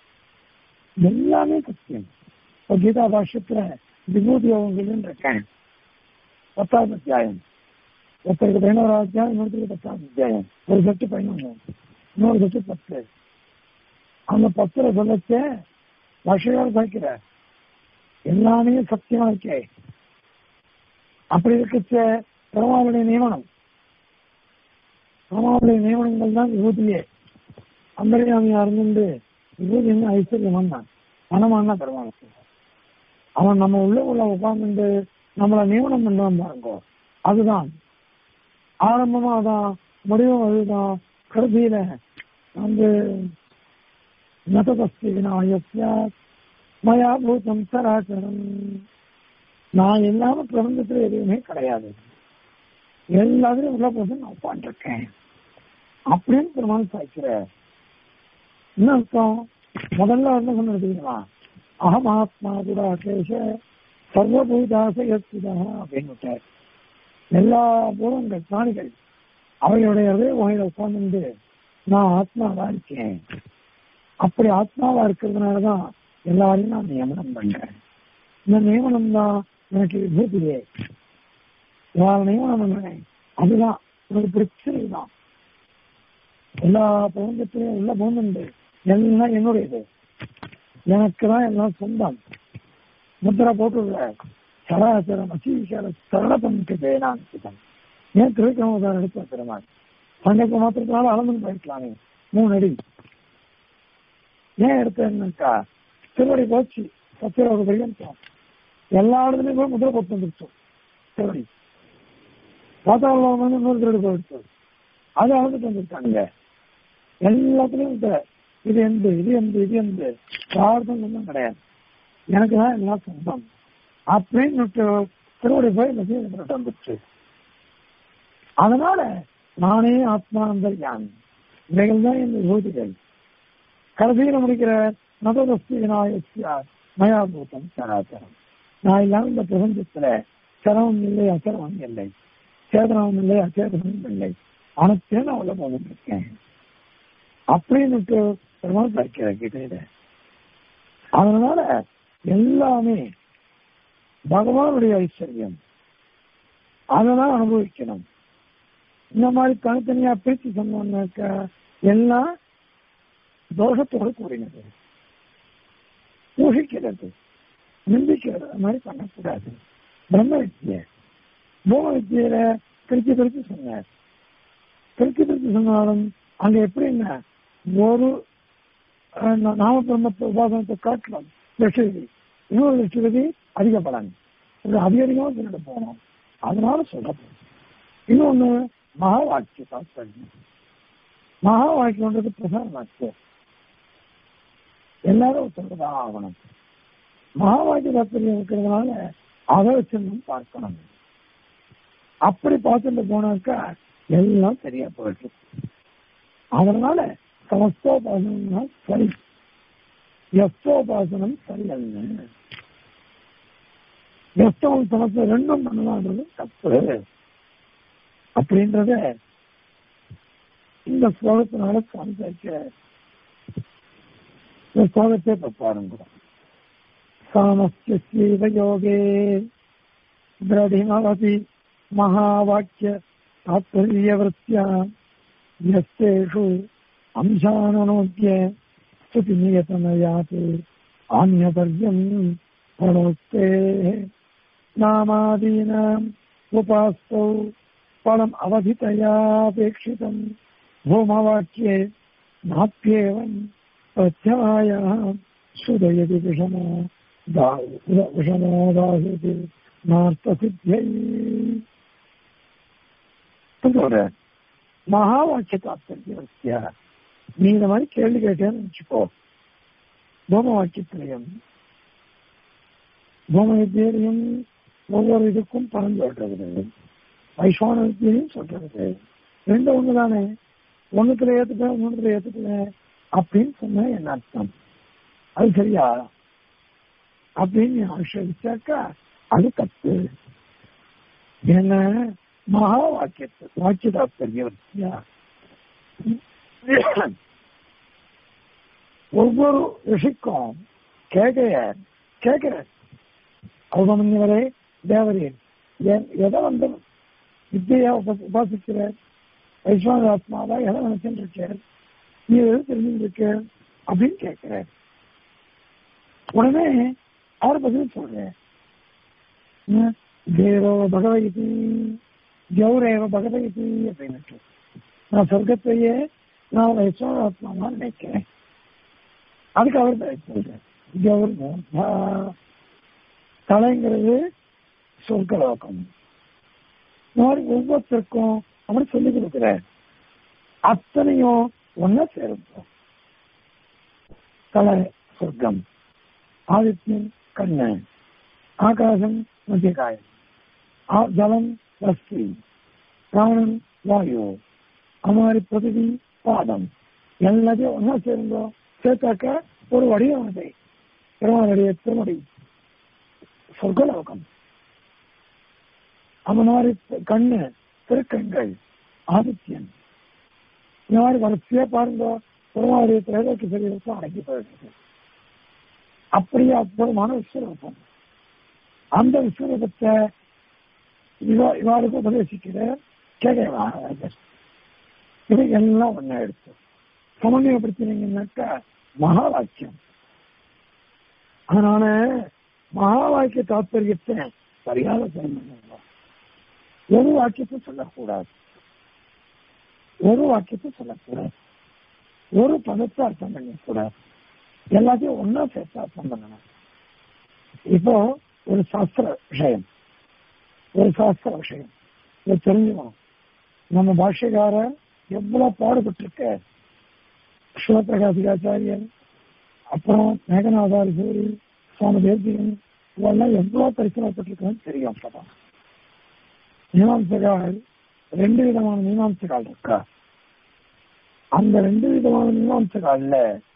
எல்லாமே சத்தியம் இப்போ கீதா பாஷ்யத்துல விபூதி யோகங்கள் இருக்கேன் பத்தாவது அத்தியாயம் ஒருத்தருக்கு பதினோராவது அத்தியாயம் இன்னொருத்தருக்கு பத்தாவது அத்தியாயம் ஒரு செட்டு பதினொன்று இன்னொரு செட்டு பத்து அந்த பத்துல சொல்லச்ச பாஷ்யால் சாய்க்கிற எல்லாமே சத்தியமா இருக்கே அப்படி இருக்கச்ச பெருமாளுடைய நியமனம் பெருமாளுடைய நியமனங்கள் தான் விபூதியே அந்தரியாமியா இருந்து விபூதி என்ன ஐஸ்வர்யம் தான் மனமான பெருமாளுக்கு அவன் நம்ம உள்ள உள்ள உட்கார்ந்து நம்மளை நியமனம் பண்ணான் பாருங்கோ அதுதான் ஆரம்பமா அதான் முடிவும் அதுதான் கடைசியில வந்து நதபஸ்தி விநாயசிய மயா பூதம் சராச்சரம் நான் இல்லாம பிரபஞ்சத்துல எதுவுமே கிடையாது எல்லாத்துலயும் உள்ள போது நான் உட்காந்துருக்கேன் அப்படின்னு பெருமாள் சாய்க்கிற என்ன அர்த்தம் முதல்ல என்ன சொன்னது தெரியுமா அகமாத்மா குடாகேஷ சர்வபூதாசயஸ்திதா அப்படின்னு விட்டார் எல்லா பூதங்கள் பிராணிகள் அவையுடைய ஹதய வகையில உட்கார்ந்து நான் ஆத்மாவா இருக்கேன் அப்படி ஆத்மாவா இருக்கிறதுனாலதான் எல்லாரையும் நான் நியமனம் பண்றேன் இந்த நியமனம் தான் எனக்கு விபூதியே யார் நியமனம் பண்றேன் அதுதான் ஒரு பிரச்சனை தான் எல்லா பிரபஞ்சத்திலையும் உள்ள பூந்தண்டு எல்லாம் என்னுடையது எனக்கு தான் எல்லாம் சொந்தம் முத்திரை போட்டுள்ள சராசரம் அசீசர சரள பணிக்கு வேணாம் ஏன் திருக்கணவதார் எடுத்த பெருமாள் சண்டைக்கு மாத்திரத்தினால அளந்து போயிருக்கலாமே மூணு அடி ஏன் எடுத்தேன்னாக்கா திருவடி போச்சு சத்திர ஒரு பரியந்தம் எல்லா இடத்துலயும் போய் முதிரை போட்டு வந்துருச்சோம் திருவடி பாத்தாளம் வந்து இன்னொரு திருடி போயிடுச்சு அது அளந்துட்டு வந்துருக்காங்க எல்லாத்துலயும் இந்த இது எந்த இது எந்த இது எந்த யாருக்கும் சொந்தம் கிடையாது எனக்கு தான் எல்லாம் சொந்தம் அப்படின்னு திருவடி போய் நசிட்டு வந்துருச்சு அதனால நானே ஆத்மானந்தர் யான் இவைகள் தான் என் விபூதிகள் கடைசியில் முடிக்கிற நததஸ்தி விநாயகர் மயாபூதம் சராச்சரம் நான் இல்லாம இந்த பிரபஞ்சத்துல சரவம் இல்லை அச்சரவம் இல்லை சேதனமும் இல்லை அச்சேதனமும் இல்லை அனைத்தையும் நான் உள்ள போகிட்டு இருக்கேன் அப்படின்னு பெருமாள் படிக்கிற கீதையில அதனால எல்லாமே பகவானுடைய ஐஸ்வர்யம் அததான் அனுபவிக்கணும் இந்த மாதிரி தனித்தனியா பிரிச்சு சொன்னோம்னாக்க எல்லாம் தோஷத்தோடு கூடினது ஊகிக்கிறது நிந்திக்கிறது அது மாதிரி பண்ணக்கூடாது பிரம்ம வித்திய பூம வித்தியில பிரிச்சு பிரிச்சு சொன்னார் பிரிச்சு பிரிச்சு சொன்னாலும் அங்க எப்படின்னா ஒரு நாம பிரம்மத்தை உபாசனத்தை காட்டலாம் லட்சதி இன்னொரு லட்சதி அதிக பலன் இது அதிகமா சொல்லிட்டு போனோம் அதனால சொல்லப்படும் இன்னொன்னு மகா வாக்கிய தாத்பரியம் மகா வாக்கியம்ன்றது பிரசார வாக்கியம் எல்லாரும் சொல்றதா ஆகணும் மகா வாக்கிய தாத்பரியம் இருக்கிறதுனால அதை வச்சு நம்ம பார்க்கணும் அப்படி பார்த்துட்டு போனாக்கா எல்லாம் சரியா போயிட்டு அதனால சமஸ்தோபாசனா சரி எஸ்தோபாசனம் சரியல்ல எஸ்தவம் சமத்தை ரெண்டும் பண்ணலான்றது தப்பு அப்படின்றத இந்த ஸ்லோகத்தினால காமிச்சாச்ச இந்த ஸ்லோகத்தை இப்ப பாருங்க சாமஸ்யைவ யோகே திரடிமவதி மகாவாக்கிய தாத்பரியவருத்தியா யஸ்தேஷு अंशानोद्य स्तुतिनियतनयात् आन्यपर्यम् प्रणोक्ते नामादीनाम् उपास्तौ फलम् अवधितयापेक्षितम् भूमवाक्ये नाप्येवम् प्रत्यायः सुदयति विषमो दा- विषमो दास्यति नार्थसिद्ध्यै சொல்ற மகா வாக்கிய தாத்பரிய நீ இந்த மாதிரி கேள்வி கேட்டேன்னு வச்சுக்கோ பூம வாக்கியத்திலையும் பூம வித்தியிலையும் ஒவ்வொரு இதுக்கும் பலன் சொல்றது வைஸ்வான வித்தியிலையும் சொல்றது ரெண்டு ஒண்ணு தானே ஒண்ணுத்துல ஏத்துக்கிறேன் ஒண்ணுத்துல ஏத்துக்கிறேன் அப்படின்னு சொன்னா என்ன அர்த்தம் அது சரியா அப்படின்னு நீ ஆசிரியச்சாக்கா அது தப்பு என்ன மகா வாக்கியத்து வாக்கிய தாத்பரிய வித்தியா ஒவ்வொரு ரிஷிக்கும் கேட்கைய கேட்கிற அவமன்யவரே தேவரே எ- எதை வந்து வித்தியா உப- உபாசிக்கிற வைஸ்வான ஆத்மாவா எதை நினைச்சுட்டு இருக்க நீ எது தெரிஞ்சுட்டு இருக்க அப்படின்னு கேட்கிற உடனே அவர் பதில் சொல்றேன் ம், தேவோ பகவதி கௌரவ பகவதி அப்படின்னு நான் சொர்க்கத்தையே நான் வைஸ்வான ஆத்மாவா நினைக்கிறேன் அதுக்கு அவர் பதில் சொல்றேன் கௌர் மூர்த்தா தலைங்கிறது சொர்க்கலோகம் இந்த மாதிரி ஒவ்வொருத்தருக்கும் அவர் சொல்லிக் கொடுக்கிற அத்தனையும் ஒன்னா சேரும் தலை சொர்க்கம் ஆதித்யன் கண்ணு ஆகாசம் மத்தியகாயம் ஆ- ஜலம் வஸ்தி பிராணன் வாயு அமாரி பிரதிவி பாதம் எல்லாத்தையும் ஒன்னா சேர்ந்தோம் சேர்த்தாக்க ஒரு வடிவம் அது திருமணடைய திருமடி சொர்க்கலோகம் அந்த மாதிரி கண்ணு திருக்கண்கள் ஆதித்யன் இந்த மாதிரி வரிசையா பாருங்க பெருமாளுடைய திரைலோக்கி சரீரத்தை அடங்கி போயிருக்கு அப்படியே அற்புதமான விஸ்வரூபம் அந்த விஸ்வரூபத்தை இவா இவாளுக்கு உபதேசிக்கிற கேட்க இவை எல்லாம் ஒன்னா எடுத்து சமன்வயப்படுத்தினீங்கன்னாக்கா மகா வாக்கியம் அதனால மகா வாக்கிய தாத்பரியத்தை சரியாக செய்யணும் ஒரு வாக்கியத்தை சொல்லக்கூடாது ஒரு வாக்கியத்தை சொல்லக்கூடாது ஒரு பதத்தை அர்த்தம் பண்ணக்கூடாது எல்லாத்தையும் ஒன்னா சேர்த்து அர்த்தம் பண்ணணும் இப்போ ஒரு சாஸ்திர விஷயம் ஒரு சாஸ்திர விஷயம் இதை தெரிஞ்சுக்கணும் நம்ம பாஷ்யக்காரர் எவ்வளவு பாடுபட்டிருக்க சிவபிரகாசிகாச்சாரியர் அப்புறம் மேகநாதாரி சூரி சுவாமி தேசிகன் இவெல்லாம் எவ்வளவு பரிசனப்பட்டிருக்கான்னு தெரியும் அப்பதான் மீமாம்சகால் ரெண்டு விதமான மீமாம்சகால் இருக்கா அந்த ரெண்டு விதமான மீமாம்சகால்ல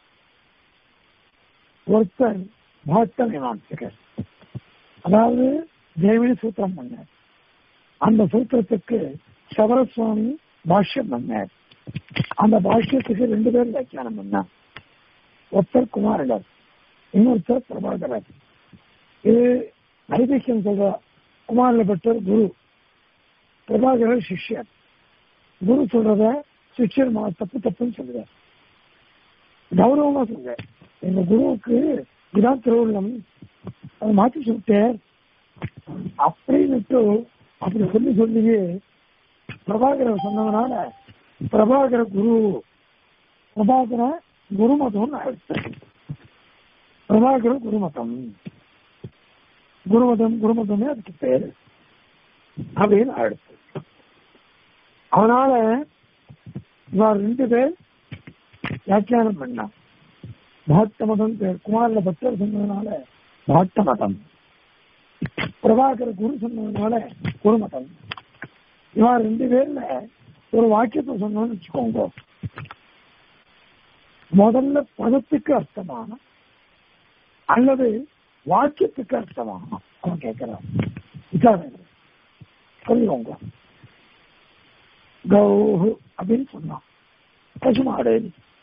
ஒருத்தர் பாட்ட மீமாம்சகர் அதாவது தேவினி சூத்திரம் பண்ணார் அந்த சூத்திரத்துக்கு சவரசுவாமி பாஷ்யம் பண்ணார் அந்த பாஷ்யத்துக்கு ரெண்டு பேர் வியாக்கியானம் பண்ணார் ஒருத்தர் குமாரடர் இன்னொருத்தர் பிரபாகரர் இது ஐதிஹ்யம் சொல்ற குமாரில் பெற்றோர் குரு பிரபாகரர் சிஷ்யர் குரு சொல்றத சிஷ்யர் மா தப்பு தப்புன்னு சொல்லுவார் கௌரவமா சொல்ற எங்க குருவுக்கு இதான் திருவுள்ளம் அதை மாற்றி சொல்லிட்டேன் அப்படின்னுட்டு அப்படி சொல்லி சொல்லியே பிரபாகரர் சொன்னதுனால பிரபாகர குரு பிரபாகர குருமதம் ஆயிடுச்சு பிரபாகர குருமதம் குருமதம் குருமதமே அதுக்கு பேரு அப்படின்னு ஆயிடுச்சு அதனால இவர் ரெண்டு பேர் வியாக்கியானம் பண்ணா பாட்ட மதம் பேர் குமாரில பக்தர் சொன்னதுனால பாட்ட மதம் பிரபாகர குரு சொன்னதுனால குருமதம் இவன் ரெண்டு பேர்ல ஒரு வாக்கியத்தை சொன்னோம்னு வச்சுக்கோங்க முதல்ல பதத்துக்கு அர்த்தமான அல்லது வாக்கியத்துக்கு அர்த்தமா அவன் கேட்கிறான் விசாரணை சொல்லுவாங்க கௌஹு அப்படின்னு சொன்னான் பசுமாடு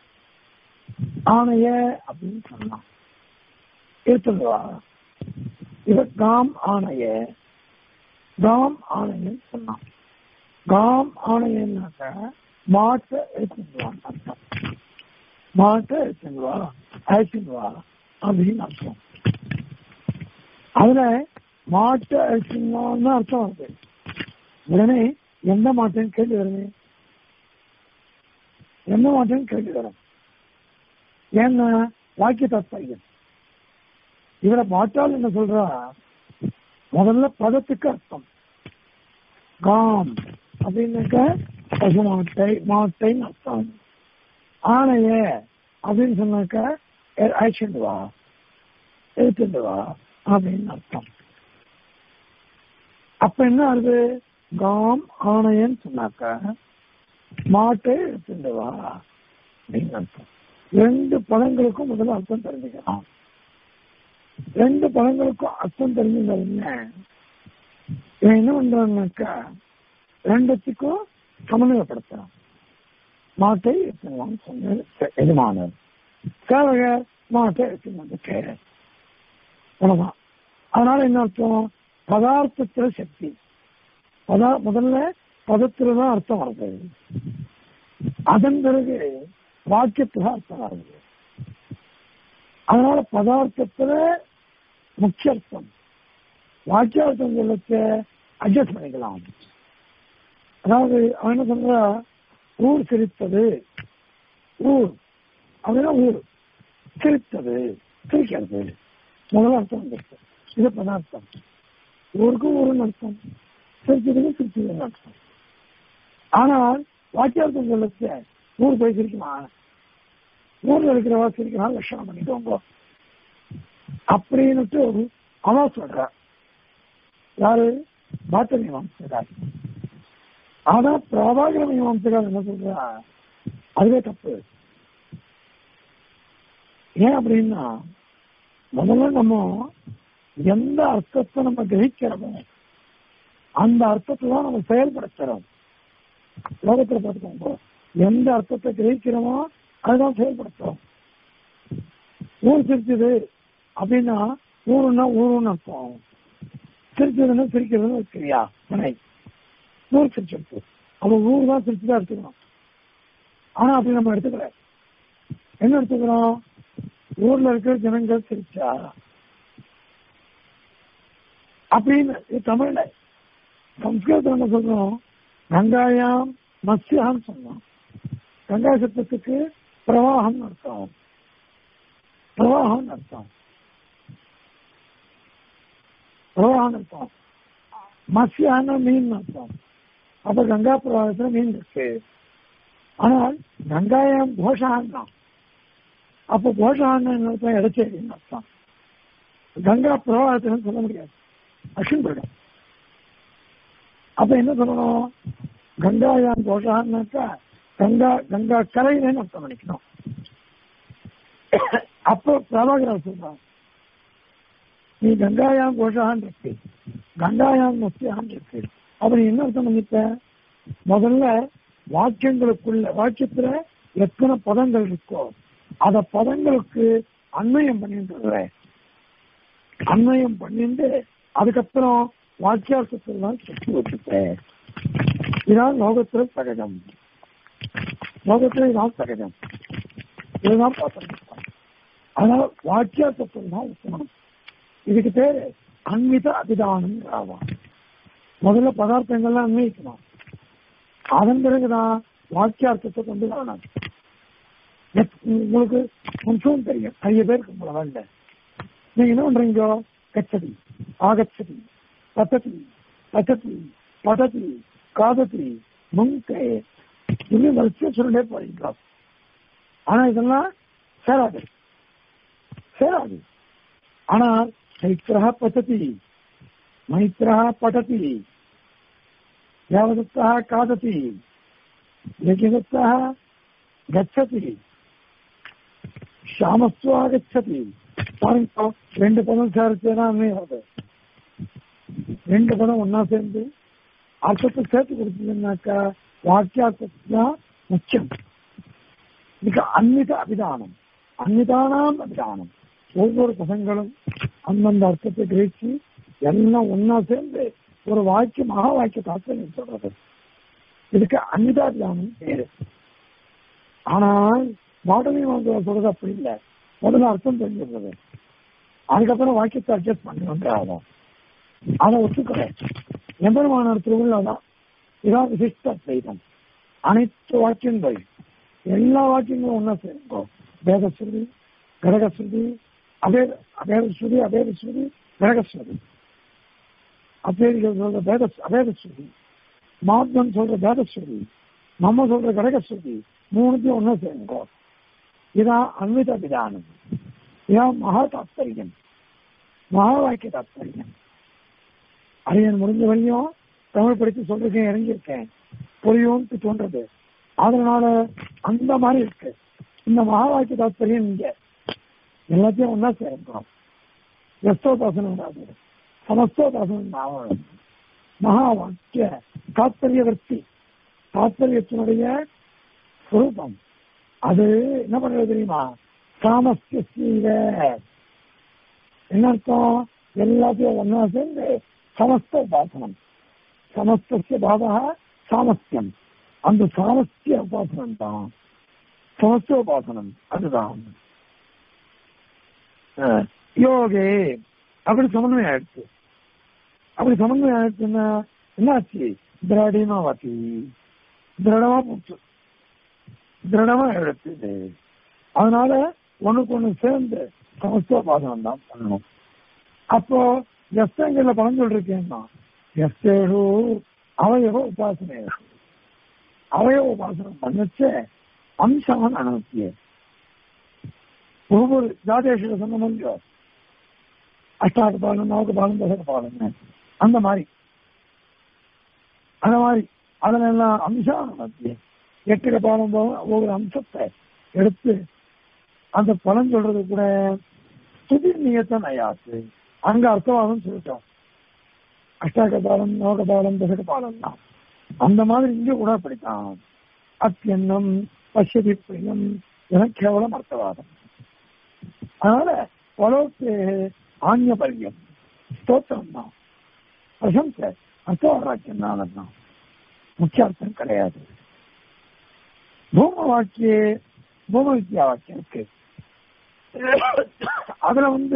ஆணைய அப்படின்னு சொன்னான் இருக்குங்களா இவ காம் ஆணைய காம் ஆணையன்னு சொன்னான் காம் ஆணையன்னாக்க மாட்டை எடுத்துங்களான்னு அர்த்தம் மாட்டை எடுத்துங்களா அழைச்சுங்களா அப்படின்னு அர்த்தம் அதுல மாட்டை அழைச்சுங்களான்னு அர்த்தம் வருது உடனே எந்த மாட்டேன்னு கேள்வி வருது எந்த மாட்டேன்னு கேள்வி வரும் ஏன்னா வாக்கிய தாத்பரியம் இவரை மாட்டால் என்ன சொல்றா முதல்ல பதத்துக்கு அர்த்தம் காம் அப்படின்னாக்க பசு மாட்டை மாட்டைன்னு அர்த்தம் ஆணைய அப்படின்னு சொன்னாக்க அழைச்சிட்டு வா எடுத்துட்டு வா அப்படின்னு அர்த்தம் அப்ப என்ன ஆகுது காம் ஆணையன்னு சொன்னாக்க மாட்டை எடுத்துட்டு வா அப்படின்னு அர்த்தம் ரெண்டு பதங்களுக்கும் முதல்ல அர்த்தம் தெரிஞ்சுக்கலாம் ரெண்டு பதங்களுக்கும் அர்த்தம் தெரிஞ்சுங்க இவன் என்ன பண்றான்னாக்கா ரெண்டுத்துக்கும் சமநிலைப்படுத்துறான் மாட்டை எடுத்துவான்னு சொன்னது எஜமானர் சேவகர் மாட்டை எடுத்துன்னு பேரர் உணவான் அதனால என்ன அர்த்தம் பதார்த்தத்துல சக்தி பதா முதல்ல பதத்துல தான் அர்த்தம் வருது அதன் பிறகு வாக்கியத்துல அர்த்தம் வருது அதனால பதார்த்தத்துல முக்கிய அர்த்தம் வாக்கியார்த்தம் சொல்லத்தை அட்ஜஸ்ட் பண்ணிக்கலாம் அதாவது அவன் என்ன சொல்ற ஊர் சிரித்தது ஊர் அப்படின்னா ஊர் சிரித்தது சிரிக்கிறது முதல் அர்த்தம் வந்துருக்கு இது பதார்த்தம் ஊருக்கும் ஊருன்னு அர்த்தம் சிரிச்சதுக்கு சிரிச்சதுன்னு அர்த்தம் ஆனால் வாக்கியார்த்தம் சொல்லச்சு ஊர் போய் சிரிக்குமா ஊர்ல இருக்கிறவா சிரிக்கலாம் லட்சணம் பண்ணிட்டு அப்படின்னுட்டு அவன் சொல்ற யாரு பாத்த மீமாம்சகார் ஆனா பிரபாகர மீமாம்சகார் என்ன சொல்றா அதுவே தப்பு ஏன் அப்படின்னா முதல்ல நம்ம எந்த அர்த்தத்தை நம்ம கிரகிக்கிறோமோ அந்த அர்த்தத்தை தான் நம்ம செயல்படுத்துறோம் லோகத்துல பார்த்துக்கோங்க எந்த அர்த்தத்தை கிரகிக்கிறோமோ அதுதான் செயல்படுத்துறோம் ஊர் சிரிச்சது அப்படின்னா ஊருன்னா ஊருன்னு அர்த்தம் சிரிச்சதுன்னா சிரிக்கிறதுன்னு வச்சுக்கிறியா வினை ஊர் சிரிச்சிருக்கு அப்ப ஊர் தான் சிரிச்சுதான் எடுத்துக்கணும் ஆனா அப்படி நம்ம எடுத்துக்கல என்ன எடுத்துக்கிறோம் ஊர்ல இருக்கிற ஜனங்கள் சிரிச்சா அப்படின்னு இது தமிழ்ல சம்ஸ்கிருதம் என்ன சொல்றோம் கங்காயாம் மத்யான்னு சொன்னோம் கங்கா சத்தத்துக்கு பிரவாகம் அர்த்தம் பிரவாகம் அர்த்தம் பிரவாகம் அர்த்தம் மத்யான மீன் அர்த்தம் அப்ப கங்கா பிரவாகத்துல மீன் இருக்கு ஆனால் கங்காயாம் கோஷான் தான் அப்ப கோஷான்னு அர்த்தம் இடச்சேரின்னு அர்த்தம் கங்கா பிரவாகத்துல சொல்ல முடியாது அஸ்வின் போயிடும் அப்ப என்ன சொல்லணும் கங்காயாம் கோஷான்னாக்கா கங்கா கங்கா கரையிலன்னு அர்த்தம் பண்ணிக்கணும் அப்போ பிரபாகரர் சொல்றான் நீ கங்காயாம் கோஷான் இருக்கு கங்காயாம் மத்தியான் இருக்கு அப்ப நீ என்ன அர்த்தம் பண்ணிட்ட முதல்ல வாக்கியங்களுக்குள்ள வாக்கியத்துல எத்தனை பதங்கள் இருக்கோ அத பதங்களுக்கு அன்வயம் பண்ணிட்டு அன்வயம் பண்ணிட்டு அதுக்கப்புறம் வாக்கியார்த்தத்தில் தான் சுற்றி வச்சுட்டேன் இதான் லோகத்துல சகஜம் லோகத்துல இதான் சகஜம் இதுதான் பார்த்தோம் அதனால வாக்கியார்த்தத்தில் தான் உத்தமம் இதுக்கு பேரு அன்வித அபிதானம் ஆகும் முதல்ல பதார்த்தங்கள்லாம் அன்வயிக்கணும் அதன் பிறகுதான் வாக்கியார்த்தத்தை கொண்டு வரணும் உங்களுக்கு கொஞ்சம் தெரியும் நிறைய பேருக்கு உங்களை வேண்ட நீங்க என்ன பண்றீங்க கச்சதி ஆகச்சதி பத்ததி பச்சதி பததி காததி முங்கை இன்னும் வரிசையா சொல்லிட்டே போறீங்க ஆனா இதெல்லாம் சேராது சேராது ஆனால் மைத்திரா பச்சதி மைத்திரா படதி தேவதத்தா காததி யஜதத்தா गच्छति श्यामस्व आगच्छति பாருங்க ரெண்டு பதம் சேர்த்துனா வருது ரெண்டு பதம் ஒன்னா சேர்ந்து அர்த்தத்தை சேர்த்து கொடுத்ததுன்னாக்கா வாக்கியார்த்தம் தான் முக்கியம் இதுக்கு அந்நித அபிதானம் அந்நிதானாம் அபிதானம் ஒவ்வொரு பதங்களும் அந்தந்த அர்த்தத்தை கிரகிச்சு எல்லாம் ஒன்னா சேர்ந்து ஒரு வாக்கியம் மகா வாக்கிய தாத்பரியம் சொல்றது இதுக்கு அந்நிதாபிதானம் பேரு ஆனால் மாடலி மந்திரம் சொல்றது அப்படி இல்லை முதல்ல அர்த்தம் தெரிஞ்சிருந்தது அதுக்கப்புறம் வாக்கியத்தை அட்ஜஸ்ட் பண்ணி வந்து ஆகும் அதை ஒத்துக்கிறேன் எம்பெருமான திருவிழாதான் இதான் விசிஷ்ட அத்வைதம் அனைத்து வாக்கியங்கள் எல்லா வாக்கியங்களும் ஒன்னா சேர்க்கும் வேதஸ்ருதி கடகஸ்ருதி அபேத அபேதஸ்ருதி அபேதஸ்ருதி கடகஸ்ருதி அபேதிகள் சொல்ற வேத அபேதஸ்ருதி மாத்மன் சொல்ற வேதஸ்ருதி நம்ம சொல்ற கடகஸ்ருதி மூணுத்தையும் ஒன்னா சேர்க்கும் இதான் அன்வித விதானம் இதான் மகா தாத்பரியம் மகா வாக்கிய தாத்பரியம் அரியன் முடிஞ்ச வரையும் தமிழ் படித்து சொல்றேன் இறங்கியிருக்கேன் புரியும்னு தோன்றது அதனால அந்த மாதிரி இருக்கு இந்த மகா வாக்கிய தாத்பரியம் இங்க எல்லாத்தையும் ஒன்னா சேர்க்கணும் எஸ்தோபாசனம் வராது சமஸ்தோபாசனம் ஆகணும் மகா வாக்கிய தாத்பரிய வர்த்தி தாத்பரியத்தினுடைய சுரூபம் அது என்ன பண்றது தெரியுமா சாமஸ்திய என்ன அர்த்தம் எல்லாத்தையும் ஒன்னா சேர்ந்து சமஸ்த உபாசனம் சமஸ்திய பாவா சாமஸ்தியம் அந்த சாமஸ்திய உபாசனம் தான் சமஸ்த உபாசனம் அதுதான் யோகே அப்படி சமன்வயம் ஆயிடுச்சு அப்படி சமன்வயம் ஆயிடுச்சுன்னா என்னாச்சு திராடியமா வாத்தி திரடமா போச்சு திரடமா எடுத்துது அதனால ஒண்ணுக்கு ஒண்ணு சேர்ந்து சமஸ்தோபாசனம் தான் பண்ணணும் அப்போ எஸ்தங்கள்ல பலன் சொல்றேன்னா எஸ்தேஷு அவயவ உபாசனை அவயவ உபாசனம் பண்ணச்ச அம்சவன் அனுமதிய ஒவ்வொரு ஜாதேஷ சொன்ன முடியும் அஷ்டாக பாலம் நவக பாலம் தசக பாலம் அந்த மாதிரி அந்த மாதிரி அதுல எல்லாம் அம்சம் அனுமதிய எட்டுக பாலம் ஒவ்வொரு அம்சத்தை எடுத்து அந்த பலன் சொல்றது கூட துதி நியத்த நயாத்து அங்க அர்த்தவாதம் சொல்லிட்டோம் அஷ்டாக பாலம் நோக பாலம் தசக பாலம் தான் அந்த மாதிரி இங்க கூட அப்படித்தான் அத்தியன்னம் பசியதி பிரியம் என கேவலம் அர்த்தவாதம் அதனால பலோத்து ஆன்ய பல்யம் ஸ்தோத்திரம் தான் பிரசம்ச அர்த்தவாக்கியம் தான் அதுதான் முக்கிய அர்த்தம் கிடையாது பூம வாக்கிய பூம வித்யா வாக்கியம் இருக்கு அதுல வந்து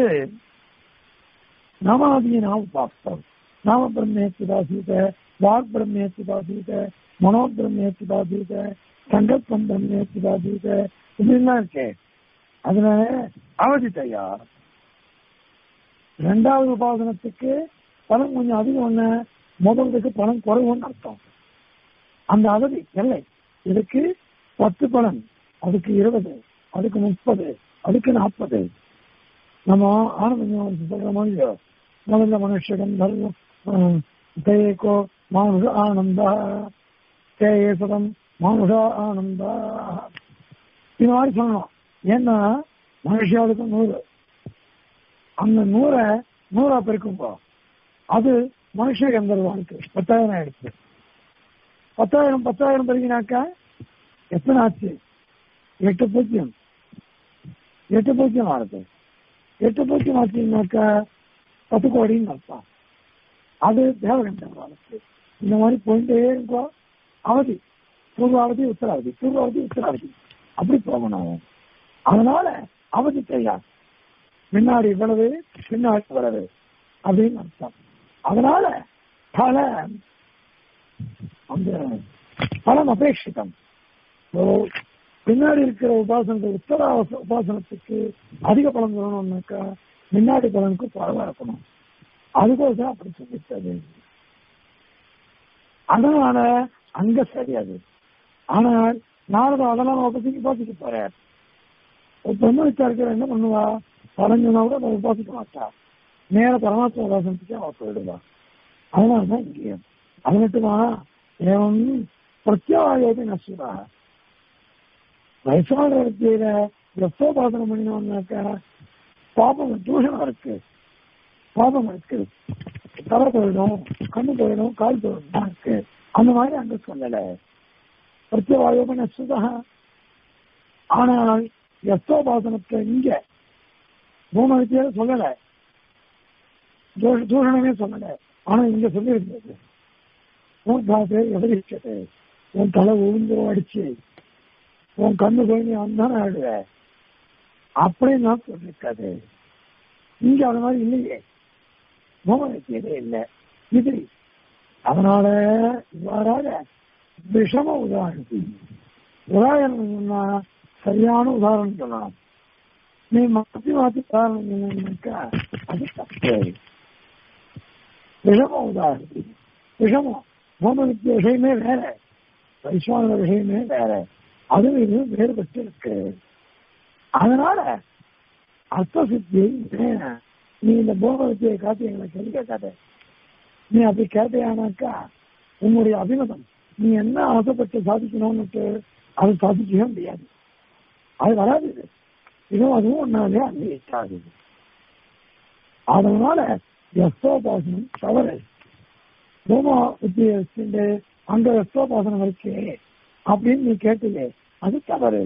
நாமாதிய நாம பாஸ்தம் நாம பிரம்மேத்தி பாசீத வாக் பிரம்மேத்தி பாசீத மனோ பிரம்மேத்தி பாசீத சங்கல்பம் பிரம்மேத்தி பாசீத இப்படிலாம் இருக்கே அதுல அவதி தயார் ரெண்டாவது உபாசனத்துக்கு பலம் கொஞ்சம் அதிகம் ஒண்ணு முதலுக்கு பலம் குறைவுன்னு அர்த்தம் அந்த அவதி எல்லை இதுக்கு பத்து பலன் அதுக்கு இருபது அதுக்கு முப்பது அதுக்கு நாற்பது நம்ம ஆனந்த சொல்ற மாதிரி முதல்ல மனுஷன் தர்மம் தேயக்கோ மானுஷ ஆனந்தா தேயே சதம் மானுஷ ஆனந்தா இது மாதிரி சொல்லணும் ஏன்னா மனுஷாவுக்கு நூறு அந்த நூறை நூறா பெருக்கும்போ அது மனுஷ கந்தர்வானுக்கு பத்தாயிரம் ஆயிடுச்சு பத்தாயிரம் பத்தாயிரம் பெருகினாக்கா எத்தனை ஆச்சு எட்டு பூஜ்ஜியம் எட்டு பூஜ்ஜியம் ஆறுது எட்டு பூஜ்ஜியம் ஆச்சுனாக்கா பத்து கோடின்னு அர்த்தம் அது தேவகண்டர்வானுக்கு இந்த மாதிரி போயிட்டே இருக்கும் அவதி பூர்வாவதி உத்தராவதி பூர்வாவதி உத்தராவதி அப்படி போகணும் அதனால அவதி தெரியாது முன்னாடி இவ்வளவு பின்னாடி இவ்வளவு அப்படின்னு அர்த்தம் அதனால பல அந்த பலம் அபேட்சிதம் பின்னாடி இருக்கிற உபாசனத்தை உத்தர உபாசனத்துக்கு அதிக பலன் சொல்லணும்னாக்கா முன்னாடி பலனுக்கு பரவா இருக்கணும் அதுக்கோசம் அப்படி சொல்லித்தது அதனால அங்க சரியாது ஆனால் நாரதம் அதெல்லாம் உபசிக்க உபாசிக்க போறார் ஒரு பிரம்ம விசாரிக்கிற என்ன பண்ணுவா பலஞ்சனா கூட அவன் உபாசிக்க மாட்டா நேர பரமாத்மா உபாசனத்துக்கு அவ போயிடுவா அதனாலதான் இங்கேயும் அது மட்டுமா ஏவம் பிரத்யாயோகி நசுரா வயசான வித்தியில எஃபோபாசனம் பண்ணினோம்னாக்கா பாபம் தூஷணம் இருக்கு பாபம் இருக்கு தலை போயிடும் கண்ணு போயிடும் கால் போயிடும் தான் இருக்கு அந்த மாதிரி அங்க சொல்லல பிரத்யவாயோபன சுதா ஆனால் யஸ்தோபாசனத்தை இங்க பூம வித்தியால சொல்லல தூஷ- தூஷணமே சொல்லல ஆனா இங்க சொல்லி இருந்தது உன் பாசே எதிரிச்சது உன் தலை உழுந்துரும் அடிச்சு உன் கண்ணு போய் நீ அந்தான ஆடுவ அப்படின்னு நான் சொல்லிருக்காது இங்க அது மாதிரி இல்லையே பூம வித்தியதே இல்லை இது அதனால இவ்வாறாக விஷம உதாரணம் உதாரணம் சொன்னா சரியான உதாரணம் சொல்லலாம் நீ மாத்தி மாத்தி உதாரணம் சொன்னாக்கா அது தப்பு விஷம உதாரணம் விஷமம் பூம வித்திய விஷயமே வேற வைஸ்வான விஷயமே வேற அதுவும் இது வேறுபட்டு இருக்கு அதனால அர்த்த சித்தியை வேணும். நீ இந்த பூம வித்தியை காட்டி எங்களை கேள்வி கேட்காத நீ அப்படி கேட்டையானாக்கா உன்னுடைய அபிமதம் நீ என்ன ஆசைப்பட்டு சாதிக்கணும்னுட்டு அது சாதிக்கவே முடியாது அது வராது இது. இதுவும் அதுவும் ஒன்னாலே அங்கீகரிக்காது அதனால யஸ்தோபாசனம் தவறு பூமா வித்தியை வச்சுட்டு அங்க யஸ்தோபாசனம் இருக்கு அப்படின்னு நீ கேட்டியே அது தவறு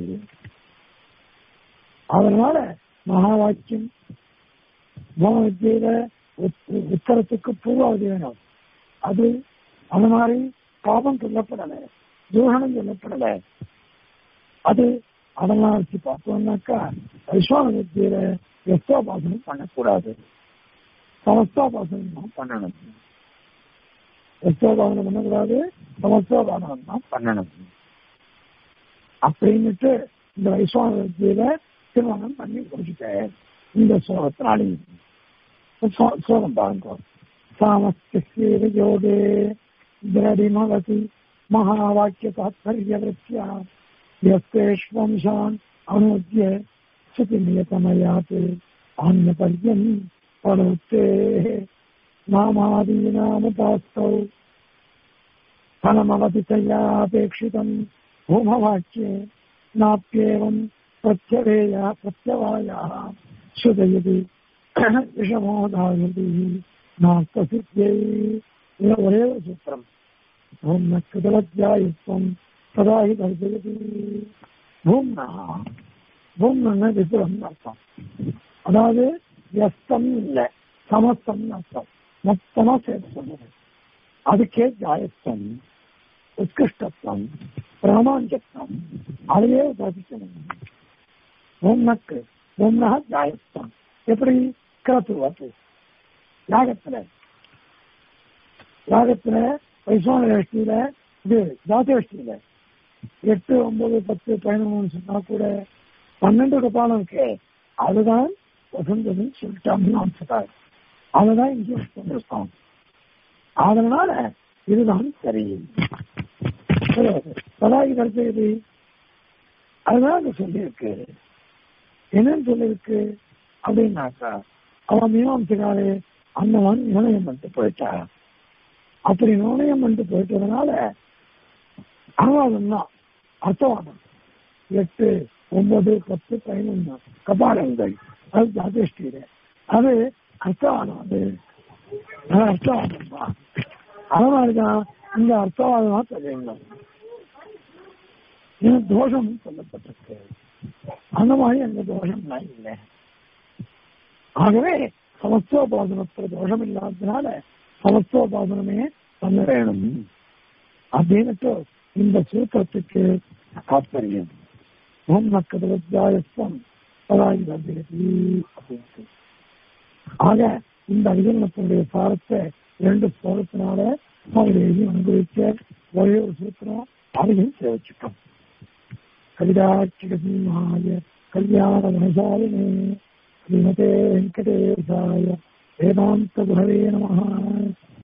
அதனால மகா வாக்கியம் பூம வித்தியில உத்- உத்தரத்துக்கு பூர்வாவதி வேணும் அது அந்த மாதிரி பாபம் சொல்லப்படல தூஷணம் சொல்லப்படல அது அதெல்லாம் வச்சு பார்த்தோம்னாக்கா வைஸ்வான வித்தியில எஸ்தோபாசனம் பண்ணக்கூடாது சமஸ்தோபாசனம் தான் பண்ணணும் எஸ்தோபாசனம் பண்ணக்கூடாது சமஸ்தோபாசனம் தான் பண்ணணும் அப்படின்னுட்டு இந்த வைஸ்வான வித்தியில திருமணம் பண்ணி கொடுத்துட்டேன் இந்த சோகத்தினாலே சோ- சோகம் பாருங்க சாமஸ்திய யோகே திரடிமவதி மகாவாக்கிய தாத்பரியவృత్యా यस्तेष्वंशान् अनुद्य श्रुतिनियतमयात् अन्यपर्यम् परोक्तेः नामादीनामुपास्तौ फलमवतितयापेक्षितम् भूमवाक्ये नाप्येवम् प्रत्यवेया प्रत्यवायाः श्रुतयति விஷமோதாயதி நாஸ்தியை இது ஒரே ஒரு சூத்திரம் பூம்ன கிருதவத்யாயுத்தம் சதாஹி கல்பயதி பூம்னா பூம்னா விபுலம் அர்த்தம் அதாவது எஸ்தம் இல்லை சமஸ்தம் அர்த்தம் மொத்தமா சேர்த்து சொல்லுது அதுக்கே ஜாயத்தம் உத்கிருஷ்டத்துவம் பிராமாஞ்சத்துவம் அதையே உபாதிக்கணும் பூம்னக்கு பூம்னா ஜாயத்தம் எப்படி கிரத்துவத்து யாகத்துல யாகத்துல வைஸ்வான வேஷ்டியில இது தாத்தவேஷ்டியில எட்டு ஒன்பது பத்து பதினொன்று சொன்னா கூட பன்னெண்டு கபாலம் இருக்கே அதுதான் வசந்ததுன்னு சொல்லிட்டாங்க சொல்றாரு அதுதான் இங்கே கொண்டிருக்கோம் அதனால இதுதான் சரி பதாகி கருத்து அதுதான் அங்க சொல்லியிருக்கு என்னன்னு சொல்லியிருக்கு அப்படின்னாக்கா அவன் மீமாம்சக்காரு அந்தவன் நிர்ணயம் பண்ணிட்டு போயிட்டா அப்படி நிர்ணயம் பண்ணிட்டு போயிட்டதுனால அனுவாதம் தான் அர்த்தவாதம் எட்டு ஒன்பது பத்து பதினொன்று கபாலங்கள் அது ஜாதேஷ்டியில அது அர்த்தவாதம் அது அது அர்த்தவாதம் தான் அதனாலதான் இந்த அர்த்தவாதமா தெரியணும் இது தோஷம் சொல்லப்பட்டிருக்கு அந்த மாதிரி அந்த தோஷம்லாம் இல்லை ஆகவே சமஸ்தோபாசனத்துல தோஷம் இல்லாததுனால சமஸ்தோபாசனமே பண்ண வேணும் அப்படின்னுட்டு இந்த சூத்திரத்துக்கு தாற்பயம் ஓம் நக்கதவத்யாயஸ்வம் பதாகி வந்திரதி அப்படின்ட்டு ஆக இந்த அதிகரணத்தினுடைய சாரத்தை இரண்டு ஸ்லோகத்தினால சுவாமி எழுதி அனுபவிச்ச ஒரே ஒரு சூத்திரம் அதையும் சேவிச்சுட்டோம் கவிதாட்சிகசிம்மாய கல்யாண குணசாலினே श्रीमते वेङ्कटेशाय वेदान्तगुरवे नमः